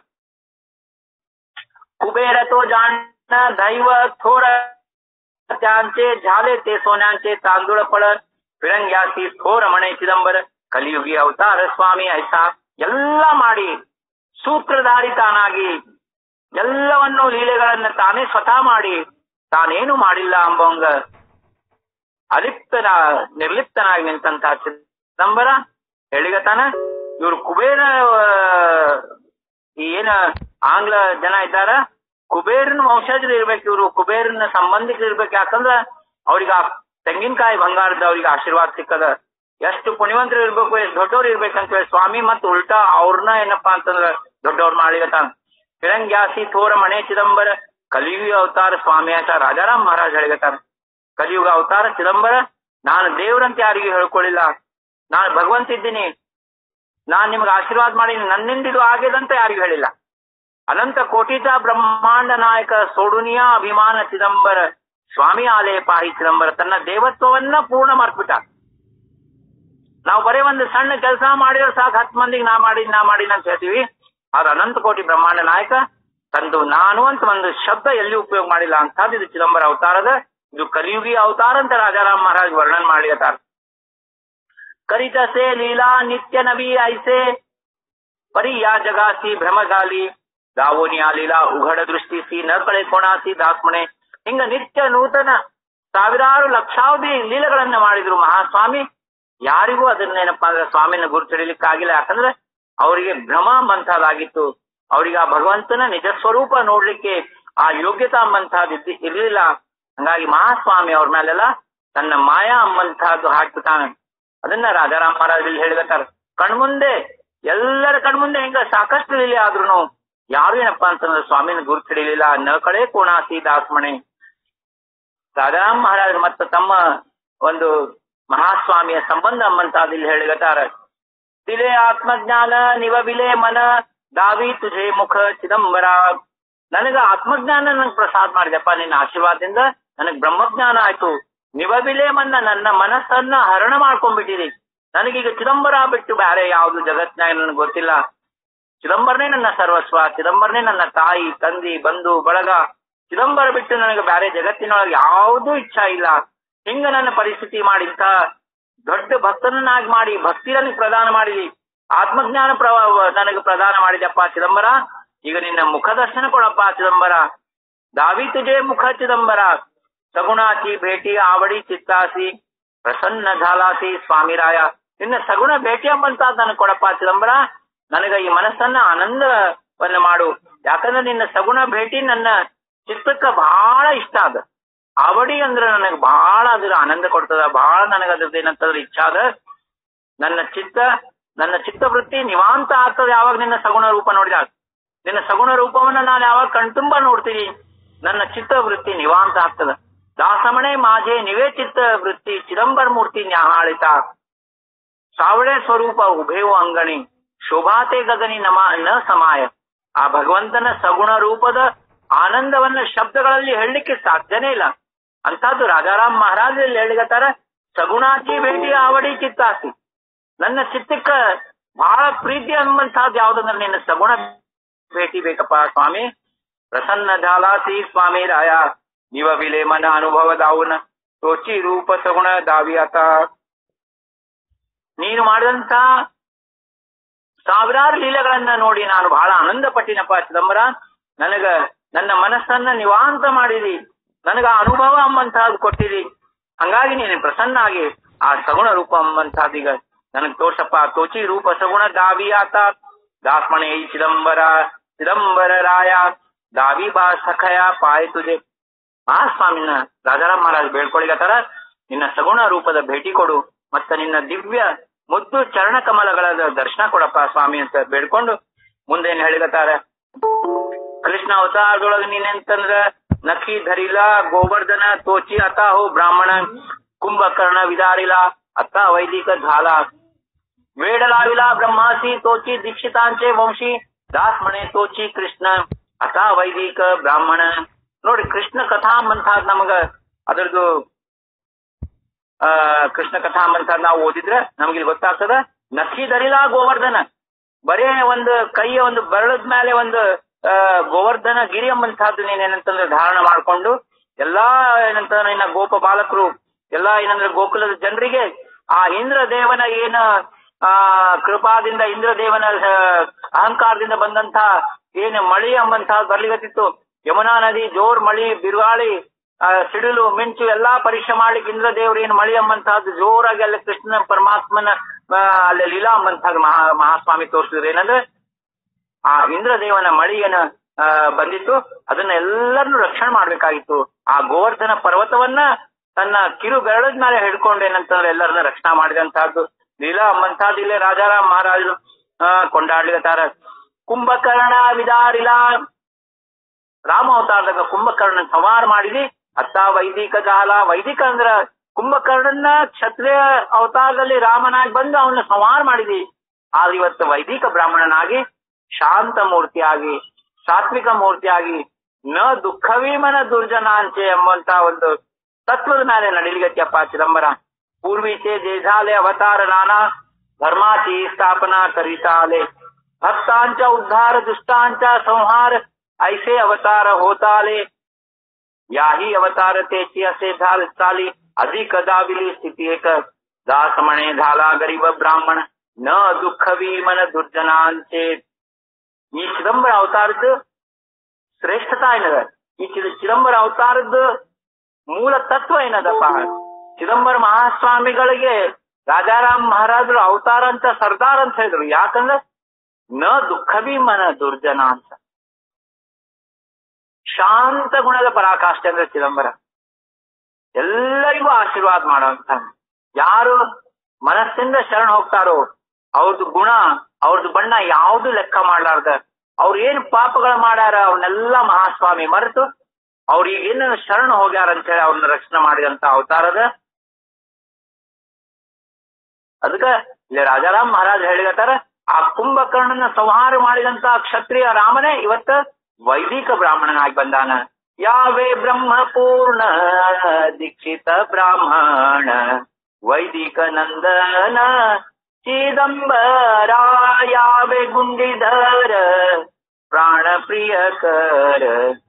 कुबेर तो जाण दैव थोर त्यांचे झाले ते सोन्यांचे तांदूळ पडत फिರಂಗ್ಯಾಸಿ ಥೋರ ಮಣೆ ಚಿದಂಬರ ಕಲಿಯುಗಿ ಅವತಾರ ಸ್ವಾಮಿ ಐಸಾ ಎಲ್ಲ ಮಾಡಿ ಸೂತ್ರಧಾರಿ ತಾನಾಗಿ ಎಲ್ಲವನ್ನು ಲೀಲೆಗಳನ್ನ ತಾನೇ ಸ್ವತಃ ಮಾಡಿ ತಾನೇನು ಮಾಡಿಲ್ಲ ಅಂಬಂಗ ಅಲಿಪ್ತನ ನಿರ್ಲಿಪ್ತನಾಗಿ ನಿಂತಂತ ಚಿದಂಬರ ಹೇಳಿಗತಾನ ಇವ್ರು ಕುಬೇರ ಆ, ಈ ಏನ ಆಂಗ್ಲ ಜನ ಇದ್ದಾರ ಕುಬೇರನ ವಂಶಜರು ಇರ್ಬೇಕು ಇವರು ಕುಬೇರನ ಸಂಬಂಧಿಕರು ಇರ್ಬೇಕು ಯಾಕಂದ್ರ ಅವ್ರಿಗೆ ಆ ತೆಂಗಿನಕಾಯಿ ಬಂಗಾರದ ಅವ್ರಿಗೆ ಆಶೀರ್ವಾದ ಸಿಕ್ಕದ ಎಷ್ಟು ಪುಣ್ಯವಂತರು ಇರ್ಬೇಕು ಎಷ್ಟು ದೊಡ್ಡವ್ರು ಇರ್ಬೇಕಂತ ಹೇಳಿ ಸ್ವಾಮಿ ಮತ್ ಉಲ್ಟಾ ಅವ್ರನ್ನ ಏನಪ್ಪಾ ಅಂತಂದ್ರ ದೊಡ್ಡವ್ರು ಮಾಡಿಗತಾನ ಫಿರಂಗ್ಯಾಸಿ ಥೋರ ಮಣೆ ಚಿದಂಬರ ಕಲಿಯುಗ ಅವತಾರ ಸ್ವಾಮಿ ಅಂತ ರಾಜಾರಾಮ್ ಮಹಾರಾಜ್ ಹೇಳಿಗತಾನ ಕಲಿಯುಗ ಅವತಾರ ಚಿದಂಬರ ನಾನು ದೇವ್ರಂತ ಯಾರಿಗೂ ಹೇಳ್ಕೊಳ್ಳಿಲ್ಲ ನಾನು ಭಗವಂತ ಇದ್ದೀನಿ ನಾನ್ ನಿಮ್ಗೆ ಆಶೀರ್ವಾದ ಮಾಡಿ ನನ್ನಿಂದ ಇದು ಆಗ್ಯದಂತ ಯಾರಿಗೂ ಹೇಳಿಲ್ಲ ಅನಂತ ಕೋಟಿತ ಬ್ರಹ್ಮಾಂಡ ನಾಯಕ ಸೋಡುನಿಯ ಅಭಿಮಾನ ಚಿದಂಬರ ಸ್ವಾಮಿ ಆಲಯ ಪಾಹಿ ಚಿದಂಬರ ತನ್ನ ದೇವತ್ವವನ್ನ ಪೂರ್ಣ ಮಾಡ್ಬಿಟ್ಟ ನಾವು ಬರೀ ಒಂದು ಸಣ್ಣ ಕೆಲಸ ಮಾಡಿದ್ರೆ ಸಾಕು ಹತ್ತು ಮಂದಿಗೆ ನಾ ಮಾಡಿ ನಾ ಮಾಡಿನ ಅಂತ ಹೇಳ್ತೀವಿ ಆದ್ರೆ ಅನಂತ ಕೋಟಿ ಬ್ರಹ್ಮಾಂಡ ನಾಯಕ ತಂದು ನಾನು ಅಂತ ಒಂದು ಶಬ್ದ ಎಲ್ಲಿ ಉಪಯೋಗ ಮಾಡಿಲ್ಲ ಅಂತದ್ದು ಇದು ಚಿದಂಬರ ಅವತಾರದ ಇದು ಕಲಿಯುಗಿ ಅವತಾರ ಅಂತ ರಾಜಾರಾಮ್ ಮಹಾರಾಜ್ ವರ್ಣನ್ ಮಾಡಿರ್ತಾರ करीतसे लीला नित्य नवी ऐसे परी या जगासी भ्रमगाली ಗಾವೋನಿ ಆ ಲೀಲಾ ಉಘಡ ದೃಷ್ಟಿಸಿ ನ ಕಳೆ ಕೋಣಾಸಿ ದಾಸ್ಮಣೆ ಹಿಂಗ ನಿತ್ಯ ನೂತನ ಸಾವಿರಾರು ಲಕ್ಷಾವಧಿ ಲೀಲೆಗಳನ್ನ ಮಾಡಿದ್ರು ಮಹಾಸ್ವಾಮಿ ಯಾರಿಗೂ ಅದನ್ನೇನಪ್ಪಾ ಅಂದ್ರೆ ಸ್ವಾಮಿನ ಗುರುತಿಡಲಿಕ್ಕಾಗಿಲ್ಲ ಯಾಕಂದ್ರೆ ಅವರಿಗೆ ಭ್ರಮ ಮಂಥಾದಾಗಿತ್ತು ಅವರಿಗೆ ಆ ಭಗವಂತನ ನಿಜ ಸ್ವರೂಪ ನೋಡ್ಲಿಕ್ಕೆ ಆ ಯೋಗ್ಯತಾ ಮಂಥಾದ್ ಇರ್ಲಿಲ್ಲ ಹಂಗಾಗಿ ಮಹಾಸ್ವಾಮಿ ಅವ್ರ ಮೇಲೆಲ್ಲ ತನ್ನ ಮಾಯಾ ಅಂಬಂತಹದ್ದು ಹಾಕ್ಬಿಟ್ಟಾನ ಅದನ್ನ ರಾಜಾರಾಮ್ ಮಹಾರಾಜ್ ಇಲ್ಲಿ ಹೇಳಿದಾರ ಕಣ್ಮುಂದೆ ಎಲ್ಲರ ಕಣ್ಮುಂದೆ ಹಿಂಗ ಸಾಕಷ್ಟು ಲೀಲೆ ಆದ್ರೂ ಯಾರು ಏನಪ್ಪಾ ಅಂತಂದ್ರೆ ಸ್ವಾಮಿನ ಗುರುತು ಹಿಡಿಲಿಲ್ಲ ನ ಕಳೆ ಕೋಣಾಸಿ ದಾಸ್ಮಣೆ ರಾಜಾರಾಮ್ ಮಹಾರಾಜ್ ಮತ್ತು ತಮ್ಮ ಒಂದು ಮಹಾಸ್ವಾಮಿಯ ಸಂಬಂಧ ಅಂಬಂತಹದ್ದು ಇಲ್ಲಿ ಹೇಳಿದಾರ ತಿಲೆ ಆತ್ಮಜ್ಞಾನ ನಿವವಿಲೆ ಮನ ದಾವಿ ತುಜೆ ಮುಖ ಚಿದಂಬರ ನನಗ ಆತ್ಮಜ್ಞಾನ ನಂಗೆ ಪ್ರಸಾದ ಮಾಡಿದೆಪ್ಪ ನಿನ್ನ ಆಶೀರ್ವಾದದಿಂದ ನನಗ್ ಬ್ರಹ್ಮಜ್ಞಾನ ಆಯ್ತು ನಿವವಿಲೆ ಮನ್ನ ನನ್ನ ಮನಸ್ಸನ್ನ ಹರಣ ಮಾಡ್ಕೊಂಡ್ಬಿಟ್ಟಿರಿ ನನಗೀಗ ಚಿದಂಬರ ಬಿಟ್ಟು ಬೇರೆ ಯಾವ್ದು ಜಗತ್ನಾಗ ನನಗೆ ಗೊತ್ತಿಲ್ಲ ಚಿದಂಬರನೇ ನನ್ನ ಸರ್ವಸ್ವ ಚಿದಂಬರನೇ ನನ್ನ ತಾಯಿ ತಂದಿ ಬಂಧು ಬಳಗ ಚಿದಂಬರ ಬಿಟ್ಟು ನನಗೆ ಬೇರೆ ಜಗತ್ತಿನೊಳಗೆ ಯಾವುದೂ ಇಚ್ಛಾ ಇಲ್ಲ ಹಿಂಗ ನನ್ನ ಪರಿಸ್ಥಿತಿ ಮಾಡಿ ಇಂಥ ದೊಡ್ಡ ಭಕ್ತನನ್ನಾಗಿ ಮಾಡಿ ಭಕ್ತಿ ನನಗೆ ಪ್ರದಾನ ಮಾಡಿದಿ ಆತ್ಮಜ್ಞಾನ ಪ್ರ ನನಗೆ ಪ್ರದಾನ ಮಾಡಿದಪ್ಪ ಚಿದಂಬರ ಈಗ ನಿನ್ನ ಮುಖ ದರ್ಶನ ಕೊಡಪ್ಪ ಚಿದಂಬರ ದಾವಿ ತುಜೆ ಮುಖ ಚಿದಂಬರ ಸಗುಣಾಚಿ ಭೇಟಿ ಆವಡಿ ಚಿತ್ತಾಸಿ ಪ್ರಸನ್ನ ಝಾಲಾಸಿ ಸ್ವಾಮಿರಾಯ ನಿನ್ನ ಸಗುಣ ಭೇಟಿ ಎಂಬಂತ ನನಗೆ ಕೊಡಪ್ಪ ಚಿದಂಬರ ನನಗ ಈ ಮನಸ್ಸನ್ನ ಆನಂದವನ್ನ ಮಾಡು ಯಾಕಂದ್ರೆ ನಿನ್ನ ಸಗುಣ ಭೇಟಿ ನನ್ನ ಚಿತ್ತಕ್ಕ ಬಹಳ ಇಷ್ಟ ಅದ ಅವಡಿ ಅಂದ್ರೆ ನನಗೆ ಬಹಳ ಅದ್ರ ಆನಂದ ಕೊಡ್ತದ ಬಹಳ ನನಗ ಅದ್ರದ್ದು ಏನಂತಂದ್ರೆ ಇಚ್ಛಾ ಅದ ನನ್ನ ಚಿತ್ತ ನನ್ನ ಚಿತ್ತವೃತ್ತಿ ನಿವಾಂತ ಆಗ್ತದೆ ಯಾವಾಗ ನಿನ್ನ ಸಗುಣ ರೂಪ ನೋಡಿದಾಗ ನಿನ್ನ ಸಗುಣ ರೂಪವನ್ನ ನಾನು ಯಾವಾಗ ಕಣ್ತುಂಬ ನೋಡ್ತೀನಿ ನನ್ನ ಚಿತ್ತವೃತ್ತಿ ನಿವಾಂತ ಆಗ್ತದ ದಾಸಮಣೆ ಮಾಜೆ ನಿವೇ ಚಿತ್ತ ವೃತ್ತಿ ಚಿದಂಬರ ಮೂರ್ತಿ ನ್ಯಾಹಾಳಿತ ಸಾವಳೆ ಸ್ವರೂಪ ಉಭೇವು ಅಂಗಣಿ ಶೋಭಾತೆ ಗಗನಿ ನಮ ನ ಸಮಾಯ ಆ ಭಗವಂತನ ಸಗುಣ ರೂಪದ ಆನಂದವನ್ನ ಶಬ್ದಗಳಲ್ಲಿ ಹೇಳಲಿಕ್ಕೆ ಸಾಧ್ಯನೇ ಇಲ್ಲ ಅಂತದ್ದು ರಾಜಾರಾಮ್ ಮಹಾರಾಜ್ ಇಲ್ಲಿ ಹೇಳಿಗತ್ತಾರ ಸಗುಣಾಚಿ ಭೇಟಿ ಆವಡಿ ಚಿತ್ತಾಸಿ ನನ್ನ ಚಿತ್ತಕ್ಕ ಬಹಳ ಪ್ರೀತಿ ಅನ್ನುವಂತಹದ್ದು ಯಾವ್ದಂದ್ರೆ ನಿನ್ನ ಸಗುಣ ಭೇಟಿ ಬೇಕಪ್ಪ ಸ್ವಾಮಿ ಪ್ರಸನ್ನ ಝಾಲಾಸಿ ಸ್ವಾಮಿ ರಾಯ ನಿವ ವಿಲೆ ಮನ ಅನುಭವ ದಾವುನ ತೋಚಿ ರೂಪ ಸಗುಣ ದಾವಿಯಾತ ನೀನು ಮಾಡಿದಂತ ಸಾವಿರಾರು ಲೀಲೆಗಳನ್ನ ನೋಡಿ ನಾನು ಬಹಳ ಆನಂದ ಪಟ್ಟಿನಪ್ಪ ಚಿದಂಬರ ನನಗ ನನ್ನ ಮನಸ್ಸನ್ನ ನಿವಾಂತ ಮಾಡಿದಿ ನನಗ ಆ ಅನುಭವ ಅಂಬಂತಹದ್ದು ಕೊಟ್ಟಿದಿ ಹಂಗಾಗಿ ನೀನು ಪ್ರಸನ್ನ ಆಗಿ ಆ ಸಗುಣ ರೂಪ ಅಂಬಂತಹದ್ದು ಈಗ ನನಗ್ ತೋರ್ಸಪ್ಪ ತೋಚಿ ರೂಪ ಸಗುಣ ದಾವಿಯಾತ ದಾಸ್ಮಣೆ ಚಿದಂಬರ ಚಿದಂಬರ ರಾಯ ದಾವಿ ಬಾ ಸಖಯ ಪಾಯ ತುಜೆ ಮಹಾಸ್ವಾಮಿನ ರಾಜಾರಾಮ್ ಮಹಾರಾಜ್ ಬೇಡ್ಕೊಳಿಗತ್ತಾರ ನಿನ್ನ ಸಗುಣ ರೂಪದ ಭೇಟಿ ಕೊಡು ಮತ್ತ ನಿನ್ನ ದಿವ್ಯ ಮುದ್ದು ಚರಣ ಕಮಲಗಳ ದರ್ಶನ ಕೊಡಪ್ಪ ಸ್ವಾಮಿ ಅಂತ ಬೇಡ್ಕೊಂಡು ಮುಂದೆ ಏನ್ ಹೇಳಿಗತ್ತಾರ ಕೃಷ್ಣ ಅವತಾರದೊಳಗ ನೀನೆಂತಂದ್ರ ನಖಿ ಧರಿಲ ಗೋವರ್ಧನ ತೋಚಿ ಅತ ಹೋ ಬ್ರಾಹ್ಮಣ ಕುಂಭಕರ್ಣ ವಿದಾರಿಲ ಅತ್ತ ವೈದಿಕ ಝಾಲ ವೇಡಲಾವಿಲ ಬ್ರಹ್ಮಾಸಿ ತೋಚಿ ದೀಕ್ಷಿತಾಂಚೆ ವಂಶಿ ದಾಸ್ಮಣೆ ತೋಚಿ ಕೃಷ್ಣ ಅಥ ವೈದಿಕ ಬ್ರಾಹ್ಮಣ ನೋಡಿ ಕೃಷ್ಣ ಕಥಾ ಅಂತಾದ್ ನಮಗ ಅದರದ್ದು ಆ ಕೃಷ್ಣ ಕಥಾ ಅಂತಾದ್ ನಾವು ಓದಿದ್ರೆ ನಮ್ಗೆ ಇಲ್ಲಿ ಗೊತ್ತಾಗ್ತದ ನಕ್ಕಿ ಧರಿಲ ಗೋವರ್ಧನ ಬರೇ ಒಂದು ಕೈಯ ಒಂದು ಬೆರಳದ ಮೇಲೆ ಒಂದು ಆ ಗೋವರ್ಧನ ಗಿರಿ ಎಂಬಂತಹದ್ದು ನೀನೇನಂತಂದ್ರೆ ಧಾರಣ ಮಾಡ್ಕೊಂಡು ಎಲ್ಲಾ ಏನಂತಂದ್ರೆ ಇನ್ನ ಗೋಪ ಬಾಲಕರು ಎಲ್ಲಾ ಏನಂದ್ರೆ ಗೋಕುಲದ ಜನರಿಗೆ ಆ ಇಂದ್ರ ದೇವನ ಏನ ಆ ಕೃಪಾದಿಂದ ಇಂದ್ರ ದೇವನ ಆ, ಅಹಂಕಾರದಿಂದ ಬಂದಂತ ಏನು ಮಳಿ ಎಂಬಂತಹ ಬರ್ಲಿಗತ್ತಿತ್ತು ಯಮುನಾ ನದಿ ಜೋರ್ ಮಳಿ ಬಿರುಗಾಳಿ ಆ, ಸಿಡಿಲು ಮಿಂಚು ಎಲ್ಲಾ ಪರೀಕ್ಷೆ ಮಾಡ್ಲಿಕ್ಕೆ ಇಂದ್ರ ದೇವ್ರು ಏನು ಮಳಿ ಎಂಬಂತಹದ್ದು ಜೋರಾಗಿ ಅಲ್ಲಿ ಕೃಷ್ಣ ಪರಮಾತ್ಮನ ಆ, ಅಲ್ಲಿ ಲೀಲಾ ಎಂಬಂತಹ ಮಹಾ ಮಹಾಸ್ವಾಮಿ ತೋರಿಸಿದ್ರು ಏನಂದ್ರೆ ಆ ಇಂದ್ರದೇವನ ಮಳಿಯನ ಆ, ಬಂದಿತ್ತು ಅದನ್ನ ಎಲ್ಲರನ್ನು ರಕ್ಷಣೆ ಮಾಡ್ಬೇಕಾಗಿತ್ತು ಆ ಗೋವರ್ಧನ ಪರ್ವತವನ್ನ ತನ್ನ ಕಿರು ಬೆರಳದ ಮೇಲೆ ಹಿಡ್ಕೊಂಡು ಏನಂತಂದ್ರೆ ಎಲ್ಲರನ್ನ ರಕ್ಷಣಾ ಮಾಡಿದಂತಹದ್ದು ಲೀಲಾ ಎಂಬಂತಹದ್ದು ಇಲ್ಲೇ ರಾಜಾರಾಮ್ ಮಹಾರಾಜರು ಆ, ಕೊಂಡಾಡ್ಲಿಕತ್ತಾರ ಕುಂಭಕರ್ಣ ವಿದಾರಿಲ ರಾಮ ಅವತಾರದಾಗ ಕುಂಭಕರ್ಣ ಸಂಹಾರ ಮಾಡಿದಿ ಅತ್ತ ವೈದಿಕ ಜಾಲ ವೈದಿಕ ಅಂದ್ರ ಕುಂಭಕರ್ಣನ ಕ್ಷತ್ರಿಯ ಅವತಾರದಲ್ಲಿ ರಾಮನಾಗಿ ಬಂದು ಅವನ್ನ ಸಂಹಾರ ಮಾಡಿದಿ ಆದ್ರೆ ಇವತ್ತು ವೈದಿಕ ಬ್ರಾಹ್ಮಣನಾಗಿ ಶಾಂತ ಮೂರ್ತಿಯಾಗಿ ಸಾತ್ವಿಕ ಮೂರ್ತಿಯಾಗಿ ನ ದುಃಖವೀಮನ ದುರ್ಜನಾಂಚೆ ಎಂಬಂತ ಒಂದು ತತ್ವದ ಮೇಲೆ ನಡಿಲಿಗತ್ಯಪ್ಪ ಚಿದಂಬರ ಪೂರ್ವೀಚೆ ದೇಶಾಲೆ ಅವತಾರ ನಾನಾ ಧರ್ಮಾಚಿ ಸ್ಥಾಪನಾ ಕರಿತಾಲೆ ಭಕ್ತಾಂಚ ಉದ್ಧಾರ ದುಷ್ಟಾಂಚ ಸಂಹಾರ ऐसे अवतार होताले याही अवतार तेची असे झाल चाली अधिक दाविली स्थिती एक दासमणे झाला गरीब ब्राह्मण न दुःखवी मन ದುರ್ಜನಾಂಚೆ ಈ ಚಿದಂಬರ ಅವತಾರದ್ದು ಶ್ರೇಷ್ಠತಾ ಏನದ ಈ ಚಿ- ಚಿದಂಬರ ಅವತಾರದ್ದು ಮೂಲ ತತ್ವ ಏನದಪ್ಪ ಚಿದಂಬರ ಮಹಾಸ್ವಾಮಿಗಳಿಗೆ ರಾಜಾರಾಮ್ ಮಹಾರಾಜರು ಅವತಾರ ಅಂತ ಸರ್ದಾರ್ ಅಂತ ಹೇಳಿದ್ರು ಯಾಕಂದ್ರೆ ನ ದುಃಖವಿ ಮನ ದುರ್ಜನ ಅಂತ ಶಾಂತ ಗುಣದ ಪರಾಕಾಷ್ಠೆ ಅಂದ್ರೆ ಚಿದಂಬರ ಎಲ್ಲರಿಗೂ ಆಶೀರ್ವಾದ ಮಾಡುವಂತ ಯಾರು ಮನಸ್ಸಿಂದ ಶರಣ ಹೋಗ್ತಾರೋ ಅವ್ರದ್ದು ಗುಣ ಅವ್ರದ್ದು ಬಣ್ಣ ಯಾವ್ದು ಲೆಕ್ಕ ಮಾಡ್ಲಾರ್ದ ಅವ್ರು ಏನ್ ಪಾಪಗಳು ಮಾಡ್ಯಾರ ಅವನ್ನೆಲ್ಲ ಮಹಾಸ್ವಾಮಿ ಮರೆತು ಅವ್ರು ಈಗ ಏನು ಶರಣ ಹೋಗ್ಯಾರ ಅಂತ ಹೇಳಿ ಅವ್ರನ್ನ ರಕ್ಷಣೆ ಮಾಡಿದಂತ ಅವತಾರದ ಅದಕ್ಕ ಇಲ್ಲಿ ರಾಜಾರಾಮ್ ಮಹಾರಾಜ್ ಹೇಳಿಗತ್ತಾರ ಆ ಕುಂಭಕರ್ಣನ ಸಂಹಾರ ಮಾಡಿದಂತ ಕ್ಷತ್ರಿಯ ರಾಮನೇ ಇವತ್ತ ವೈದಿಕ ಬ್ರಾಹ್ಮಣನಾಗಿ ಬಂದಾನ ಯಾವೇ ಬ್ರಹ್ಮ ಪೂರ್ಣ ದೀಕ್ಷಿತ ಬ್ರಾಹ್ಮಣ ವೈದಿಕ ನಂದನ ಚಿದಂಬರ ಯಾವೇ ಗುಂಡಿಧರ ಪ್ರಾಣ ಪ್ರಿಯಕರ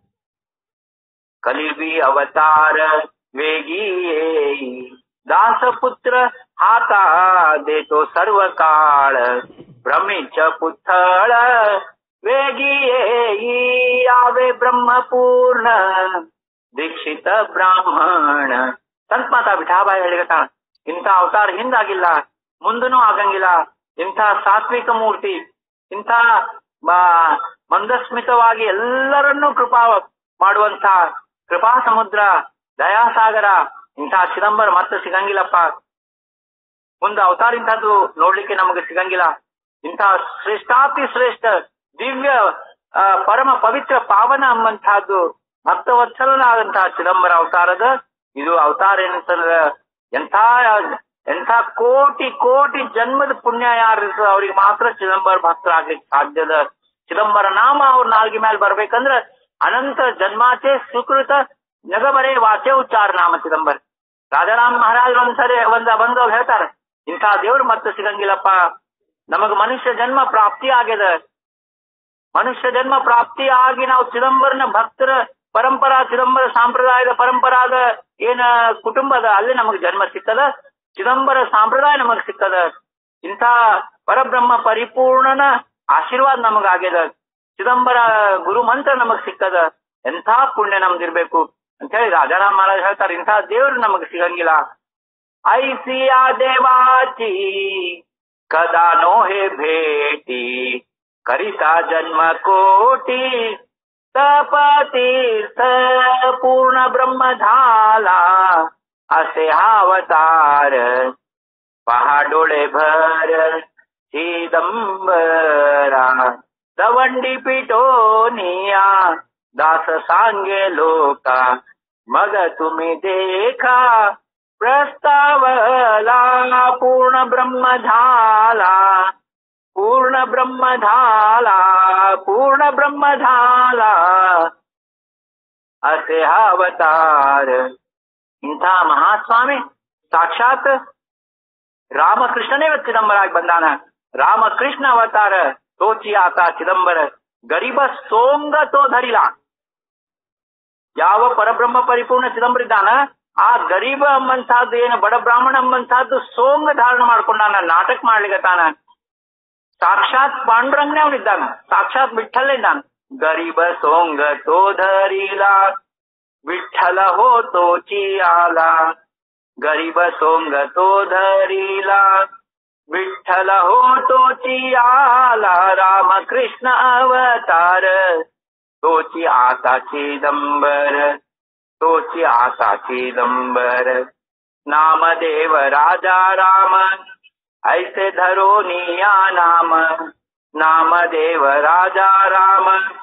ಕಲಿಬಿ ಅವತಾರ ವೇಗಿಯೇ दासपुत्र हाता देतो सर्व काळ भ्रमिच पुथळ वेगी येई यावे ब्रह्मपूर्ण ದೀಕ್ಷಿತ ಬ್ರಾಹ್ಮಣ ಸಂತ ಮಾತಾ ವಿಠಾಬಾಯಿ ಹೇಳಿಗತಾಳ ಇಂಥ ಅವತಾರ ಹಿಂದಾಗಿಲ್ಲ ಮುಂದನೂ ಆಗಂಗಿಲ್ಲ ಇಂಥ ಸಾತ್ವಿಕ ಮೂರ್ತಿ ಇಂಥ ಬ- ಮಂದಸ್ಮಿತವಾಗಿ ಎಲ್ಲರನ್ನೂ ಕೃಪಾ ಮಾಡುವಂತ ಕೃಪಾ ಸಮುದ್ರ ದಯಾಸಾಗರ ಇಂಥ ಚಿದಂಬರ ಮತ್ತೆ ಸಿಗಂಗಿಲ್ಲಪ್ಪ ಮುಂದೆ ಅವತಾರ ಇಂಥದ್ದು ನೋಡ್ಲಿಕ್ಕೆ ನಮಗೆ ಸಿಗಂಗಿಲ್ಲ ಇಂಥ ಶ್ರೇಷ್ಠಾತಿ ಶ್ರೇಷ್ಠ ದಿವ್ಯ ಆ, ಪರಮ ಪವಿತ್ರ ಪಾವನ ಎಂಬಂತಹದ್ದು ಭಕ್ತವತ್ಸಲನಾದಂತಹ ಚಿದಂಬರ ಅವತಾರದ ಇದು ಅವತಾರ ಏನಂತಂದ್ರ ಎಂಥ ಎಂಥ ಕೋಟಿ ಕೋಟಿ ಜನ್ಮದ ಪುಣ್ಯ ಯಾರು ಅವ್ರಿಗೆ ಮಾತ್ರ ಚಿದಂಬರ ಭಕ್ತರಾಗ್ಲಿಕ್ಕೆ ಸಾಧ್ಯದ ಚಿದಂಬರ ನಾಮ ಅವ್ರ ನಾಲ್ಗೆ ಮೇಲೆ ಬರ್ಬೇಕಂದ್ರ ಅನಂತ ಜನ್ಮಾಚೆ ಸುಕೃತ ನಗಬರೇ ವಾಚೆ ಉಚ್ಚಾರ ನಾಮ ಚಿದಂಬರ ರಾಜಾರಾಮ್ ಮಹಾರಾಜ್ ಒಂದ್ಸರಿ ಒಂದ ಬಂದು ಅವ್ರು ಹೇಳ್ತಾರೆ ಇಂಥ ದೇವ್ರು ಮತ್ತೆ ಸಿಗಂಗಿಲ್ಲಪ್ಪ ನಮಗ ಮನುಷ್ಯ ಜನ್ಮ ಪ್ರಾಪ್ತಿ ಆಗ್ಯದ ಮನುಷ್ಯ ಜನ್ಮ ಪ್ರಾಪ್ತಿ ಆಗಿ ನಾವು ಚಿದಂಬರನ ಭಕ್ತರ ಪರಂಪರಾ ಚಿದಂಬರ ಸಂಪ್ರದಾಯದ ಪರಂಪರಾದ ಏನ ಕುಟುಂಬದ ಅಲ್ಲಿ ನಮಗ್ ಜನ್ಮ ಸಿಕ್ಕದ ಚಿದಂಬರ ಸಂಪ್ರದಾಯ ನಮಗ್ ಸಿಕ್ಕದ ಇಂಥ ಪರಬ್ರಹ್ಮ ಪರಿಪೂರ್ಣನ ಆಶೀರ್ವಾದ ನಮಗಾಗ್ಯದ ಚಿದಂಬರ ಗುರು ಮಂತ್ರ ನಮಗ್ ಸಿಕ್ಕದ ಎಂಥ ಪುಣ್ಯ ನಮ್ದಿರ್ಬೇಕು ಅಂತ ಹೇಳಿ ರಾಜಾರಾಮ್ ಮಹಾರಾಜ್ ಹೇಳ್ತಾರೆ ಇಂಥ ದೇವ್ರು ನಮಗ್ ಸಿಗಂಗಿಲ್ಲ ಐಸಿಯಾ ದೇವಾची कदा नो हे भेटी करिता जन्म कोटी तपतीर्थ पूर्ण ब्रह्म झाला असे हा अवतार पहा डोळे भर चिदंबरा दवंडी पिटोनिया दास सांगे लोका मग तुम्ही देखा प्रस्तावला पूर्ण ब्रह्म झाला पूर्ण ब्रह्म झाला पूर्ण ब्रह्म झाला असे हा अवतार ಇಂಥ ಮಹಾಸ್ವಾಮಿ ಸಾಕ್ಷಾತ್ ರಾಮಕೃಷ್ಣನೇ ಚಿದಂಬರಾಗಿ ಬಂದಾನ ರಾಮಕೃಷ್ಣ ಅವತಾರ ತೋಚಿ ಆತ ಚಿದಂಬರ ಗರೀಬ ಸೋಂಗ ತೋ ಧರಿಲ ಯಾವ ಪರಬ್ರಹ್ಮ ಪರಿಪೂರ್ಣ ಚಿದಂಬರ ಇದ್ದಾನ ಆ ಗರೀಬ ಎಂಬಂತಹದ್ದು ಏನು ಬಡ ಬ್ರಾಹ್ಮಣ ಎಂಬಂತಹದ್ದು ಸೋಂಗ ಧಾರಣ ಮಾಡ್ಕೊಂಡಾನ ನಾಟಕ ಮಾಡ್ಲಿಕತ್ತಾನ ಸಾಕ್ಷಾತ್ ಪಾಂಡುರಂಗನೇ ಅವನಿದ್ದಾನ ಸಾಕ್ಷಾತ್ ವಿಠ್ಠಲ್ ಇದ್ದಾನ ಗರೀಬ ಸೋಂಗ ತೋ ಧರಿಲ विठ्ठल हो तोची आला गरीब सोंग तो धरीला विठ्ठल हो तोची आला रामकृष्ण अवतार तोची आता चिदंबर तोची आता चिदंबर नामदेव राजा राम ऐसे धरो निया नाम नामदेव राजा राम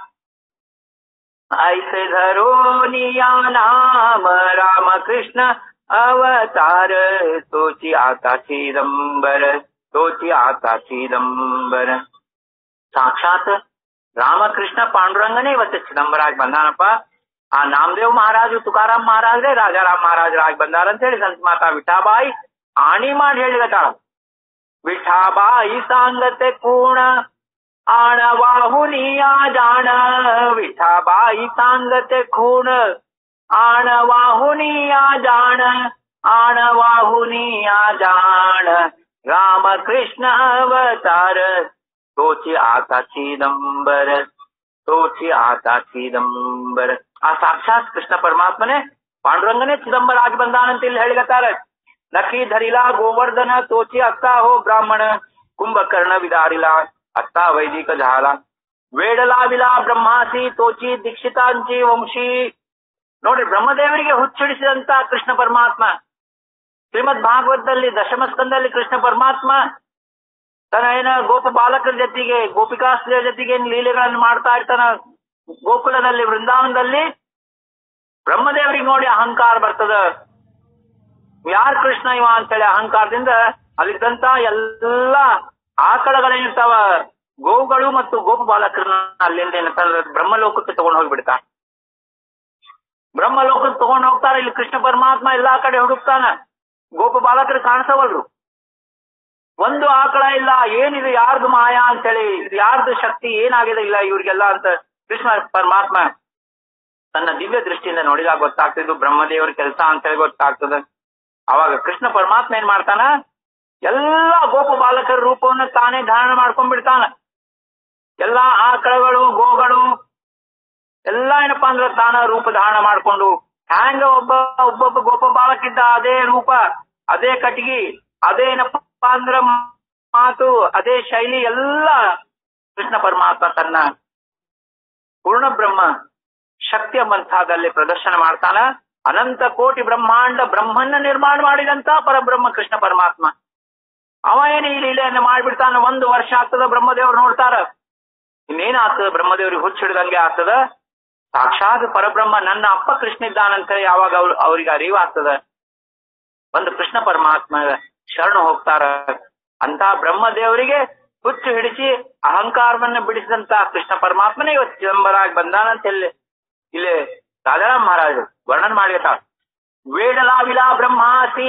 ऐसे धरो निया नाम राम कृष्ण अवतार तोची आता चिदंबर तोची आता ಚಿದಂಬರ ಸಾಕ್ಷಾತ್ ರಾಮಕೃಷ್ಣ ಪಾಂಡುರಂಗನೇ ಇವತ್ತು ಚಿದಂಬರಾಗಿ ಬಂದಾನಪ್ಪ ಆ ನಾಮದೇವ್ ಮಹಾರಾಜು ತುಕಾರಾಮ್ ಮಹಾರಾಜ್ರೆ ರಾಜಾರಾಮ್ ಮಹಾರಾಜರಾಗಿ ಬಂದಾರ ಅಂತ ಹೇಳಿ ಸಂತ ಮಾತಾ ವಿಠಾಬಾಯಿ ಆಣಿ ಮಾಡಿ ಹೇಳಿಗತ್ತಾಳ ವಿಠಾಬಾಯಿ ಸಾಂಗತೆ ಕೂಣ आण वाहुनिया जाण विठाबाई सांगते खूण आण वाहुनिया जाण आण वाहुनिया जाण रामकृष्ण अवतार तोची आता चिदंबर तोची आता चिदंबर ಆ ಸಾಕ್ಷಾತ್ ಕೃಷ್ಣ ಪರಮಾತ್ಮನೇ ಪಾಂಡುರಂಗನೇ ಚಿದಂಬರ ಆಗಿ ಬಂದಾನಂತ ಇಲ್ಲಿ ಹೇಳಿಗತ್ತಾರೆ ನಖಿ ಧರಿಲಾ ಗೋವರ್ಧನ ತೋಚಿ ಅತ್ತ ಹೋ ಬ್ರಾಹ್ಮಣ ಕುಂಭಕರ್ಣ ವಿದಾರಿಲಾ आत्ता वैदिक झाला वेडला विला ब्रह्मासी तोची दीक्षितांची वंशी ನೋಡ್ರಿ ಬ್ರಹ್ಮದೇವರಿಗೆ ಹುಚ್ಚಿಡಿಸಿದಂತ ಕೃಷ್ಣ ಪರಮಾತ್ಮ ಶ್ರೀಮದ್ ಭಾಗವತದಲ್ಲಿ ದಶಮ ಸ್ಕಂದಲ್ಲಿ ಕೃಷ್ಣ ಪರಮಾತ್ಮ ತನ್ನ ಏನ ಗೋಪ ಬಾಲಕರ ಜೊತೆಗೆ ಗೋಪಿಕಾಸ್ತ್ರೀಯ ಜೊತೆಗೆ ಏನ್ ಲೀಲೆಗಳನ್ನು ಮಾಡ್ತಾ ಇರ್ತಾನ ಗೋಕುಲದಲ್ಲಿ ವೃಂದಾವನದಲ್ಲಿ ಬ್ರಹ್ಮದೇವರಿಗೆ ನೋಡಿ ಅಹಂಕಾರ ಬರ್ತದ ಯಾರ್ ಕೃಷ್ಣ ಇವ ಅಂತೇಳಿ ಅಹಂಕಾರದಿಂದ ಅಲ್ಲಿದ್ದಂತ ಎಲ್ಲ ಆಕಳಗಳೇನಿರ್ತಾವ ಗೋವುಗಳು ಮತ್ತು ಗೋಪ ಬಾಲಕರನ್ನ ಅಲ್ಲಿಂದ ಏನಂತಂದ್ರೆ ಬ್ರಹ್ಮಲೋಕಕ್ಕೆ ತಗೊಂಡು ಹೋಗ್ಬಿಡ್ತಾ ಬ್ರಹ್ಮಲೋಕಕ್ಕೆ ತಗೊಂಡು ಹೋಗ್ತಾರ ಇಲ್ಲಿ ಕೃಷ್ಣ ಪರಮಾತ್ಮ ಎಲ್ಲಾ ಕಡೆ ಹುಡುಕ್ತಾನ ಗೋಪ ಬಾಲಕರು ಕಾಣಿಸವಲ್ರು ಒಂದು ಆಕಳ ಇಲ್ಲ ಏನಿದೆ ಯಾರ್ದು ಮಾಯಾ ಅಂತೇಳಿ ಇದು ಯಾರ್ದು ಶಕ್ತಿ ಏನಾಗಿದೆ ಇಲ್ಲ ಇವ್ರಿಗೆಲ್ಲ ಅಂತ ಕೃಷ್ಣ ಪರಮಾತ್ಮ ತನ್ನ ದಿವ್ಯ ದೃಷ್ಟಿಯಿಂದ ನೋಡಿದಾಗ ಗೊತ್ತಾಗ್ತಿದ್ದು ಬ್ರಹ್ಮದೇವರ ಕೆಲಸ ಅಂತೇಳಿ ಗೊತ್ತಾಗ್ತದೆ ಅವಾಗ ಕೃಷ್ಣ ಪರಮಾತ್ಮ ಏನ್ ಮಾಡ್ತಾನ ಎಲ್ಲಾ ಗೋಪ ಬಾಲಕರ ರೂಪವನ್ನ ತಾನೇ ಧಾರಣ ಮಾಡ್ಕೊಂಡ್ಬಿಡ್ತಾನ ಎಲ್ಲಾ ಆಕಳಗಳು ಗೋಗಳು ಎಲ್ಲಾ ಏನಪ್ಪಾ ಅಂದ್ರೆ ತಾನ ರೂಪ ಧಾರಣ ಮಾಡ್ಕೊಂಡು ಹ್ಯಾಂಗ ಒಬ್ಬ ಒಬ್ಬೊಬ್ಬ ಗೋಪ ಬಾಲಕಿದ್ದ ಅದೇ ರೂಪ ಅದೇ ಕಟ್ಗಿ ಅದೇ ಏನಪ್ಪಾ ಅಂದ್ರ ಮಾತು ಅದೇ ಶೈಲಿ ಎಲ್ಲ ಕೃಷ್ಣ ಪರಮಾತ್ಮ ತನ್ನ ಪೂರ್ಣ ಬ್ರಹ್ಮ ಶಕ್ತಿ ಎಂಬಂತಹದಲ್ಲಿ ಪ್ರದರ್ಶನ ಮಾಡ್ತಾನ ಅನಂತ ಕೋಟಿ ಬ್ರಹ್ಮಾಂಡ ಬ್ರಹ್ಮನ್ನ ನಿರ್ಮಾಣ ಮಾಡಿದಂತ ಪರಬ್ರಹ್ಮ ಕೃಷ್ಣ ಪರಮಾತ್ಮ ಅವ ಏನು ಈ ಲೀಲೆಯನ್ನ ಮಾಡ್ಬಿಡ್ತಾನ ಒಂದು ವರ್ಷ ಆಗ್ತದ ಬ್ರಹ್ಮದೇವ್ರು ನೋಡ್ತಾರ ಇನ್ನೇನ್ ಆಗ್ತದ ಬ್ರಹ್ಮದೇವ್ರಿಗೆ ಹುಚ್ಚಿಡ್ದಂಗೆ ಆಗ್ತದ ಸಾಕ್ಷಾತ್ ಪರಬ್ರಹ್ಮ ನನ್ನ ಅಪ್ಪ ಕೃಷ್ಣ ಇದ್ದಾನಂತ ಯಾವಾಗ ಅವ್ರು ಅವ್ರಿಗೆ ಅರಿವು ಆಗ್ತದ ಒಂದು ಕೃಷ್ಣ ಪರಮಾತ್ಮ ಶರಣ ಹೋಗ್ತಾರ ಅಂತ ಬ್ರಹ್ಮದೇವರಿಗೆ ಹುಚ್ಚು ಹಿಡಿಸಿ ಅಹಂಕಾರವನ್ನ ಬಿಡಿಸಿದಂತ ಕೃಷ್ಣ ಪರಮಾತ್ಮನೇ ಇವತ್ತು ಚಿದಂಬರಾಗಿ ಬಂದಾನಂತ ಇಲ್ಲಿ ಇಲ್ಲಿ ರಾಜಾರಾಮ್ ಮಹಾರಾಜರು ವರ್ಣನೆ ಮಾಡಿರ್ತಾರ ವೇಡಲಾವಿಲಾ ಬ್ರಹ್ಮಾಸಿ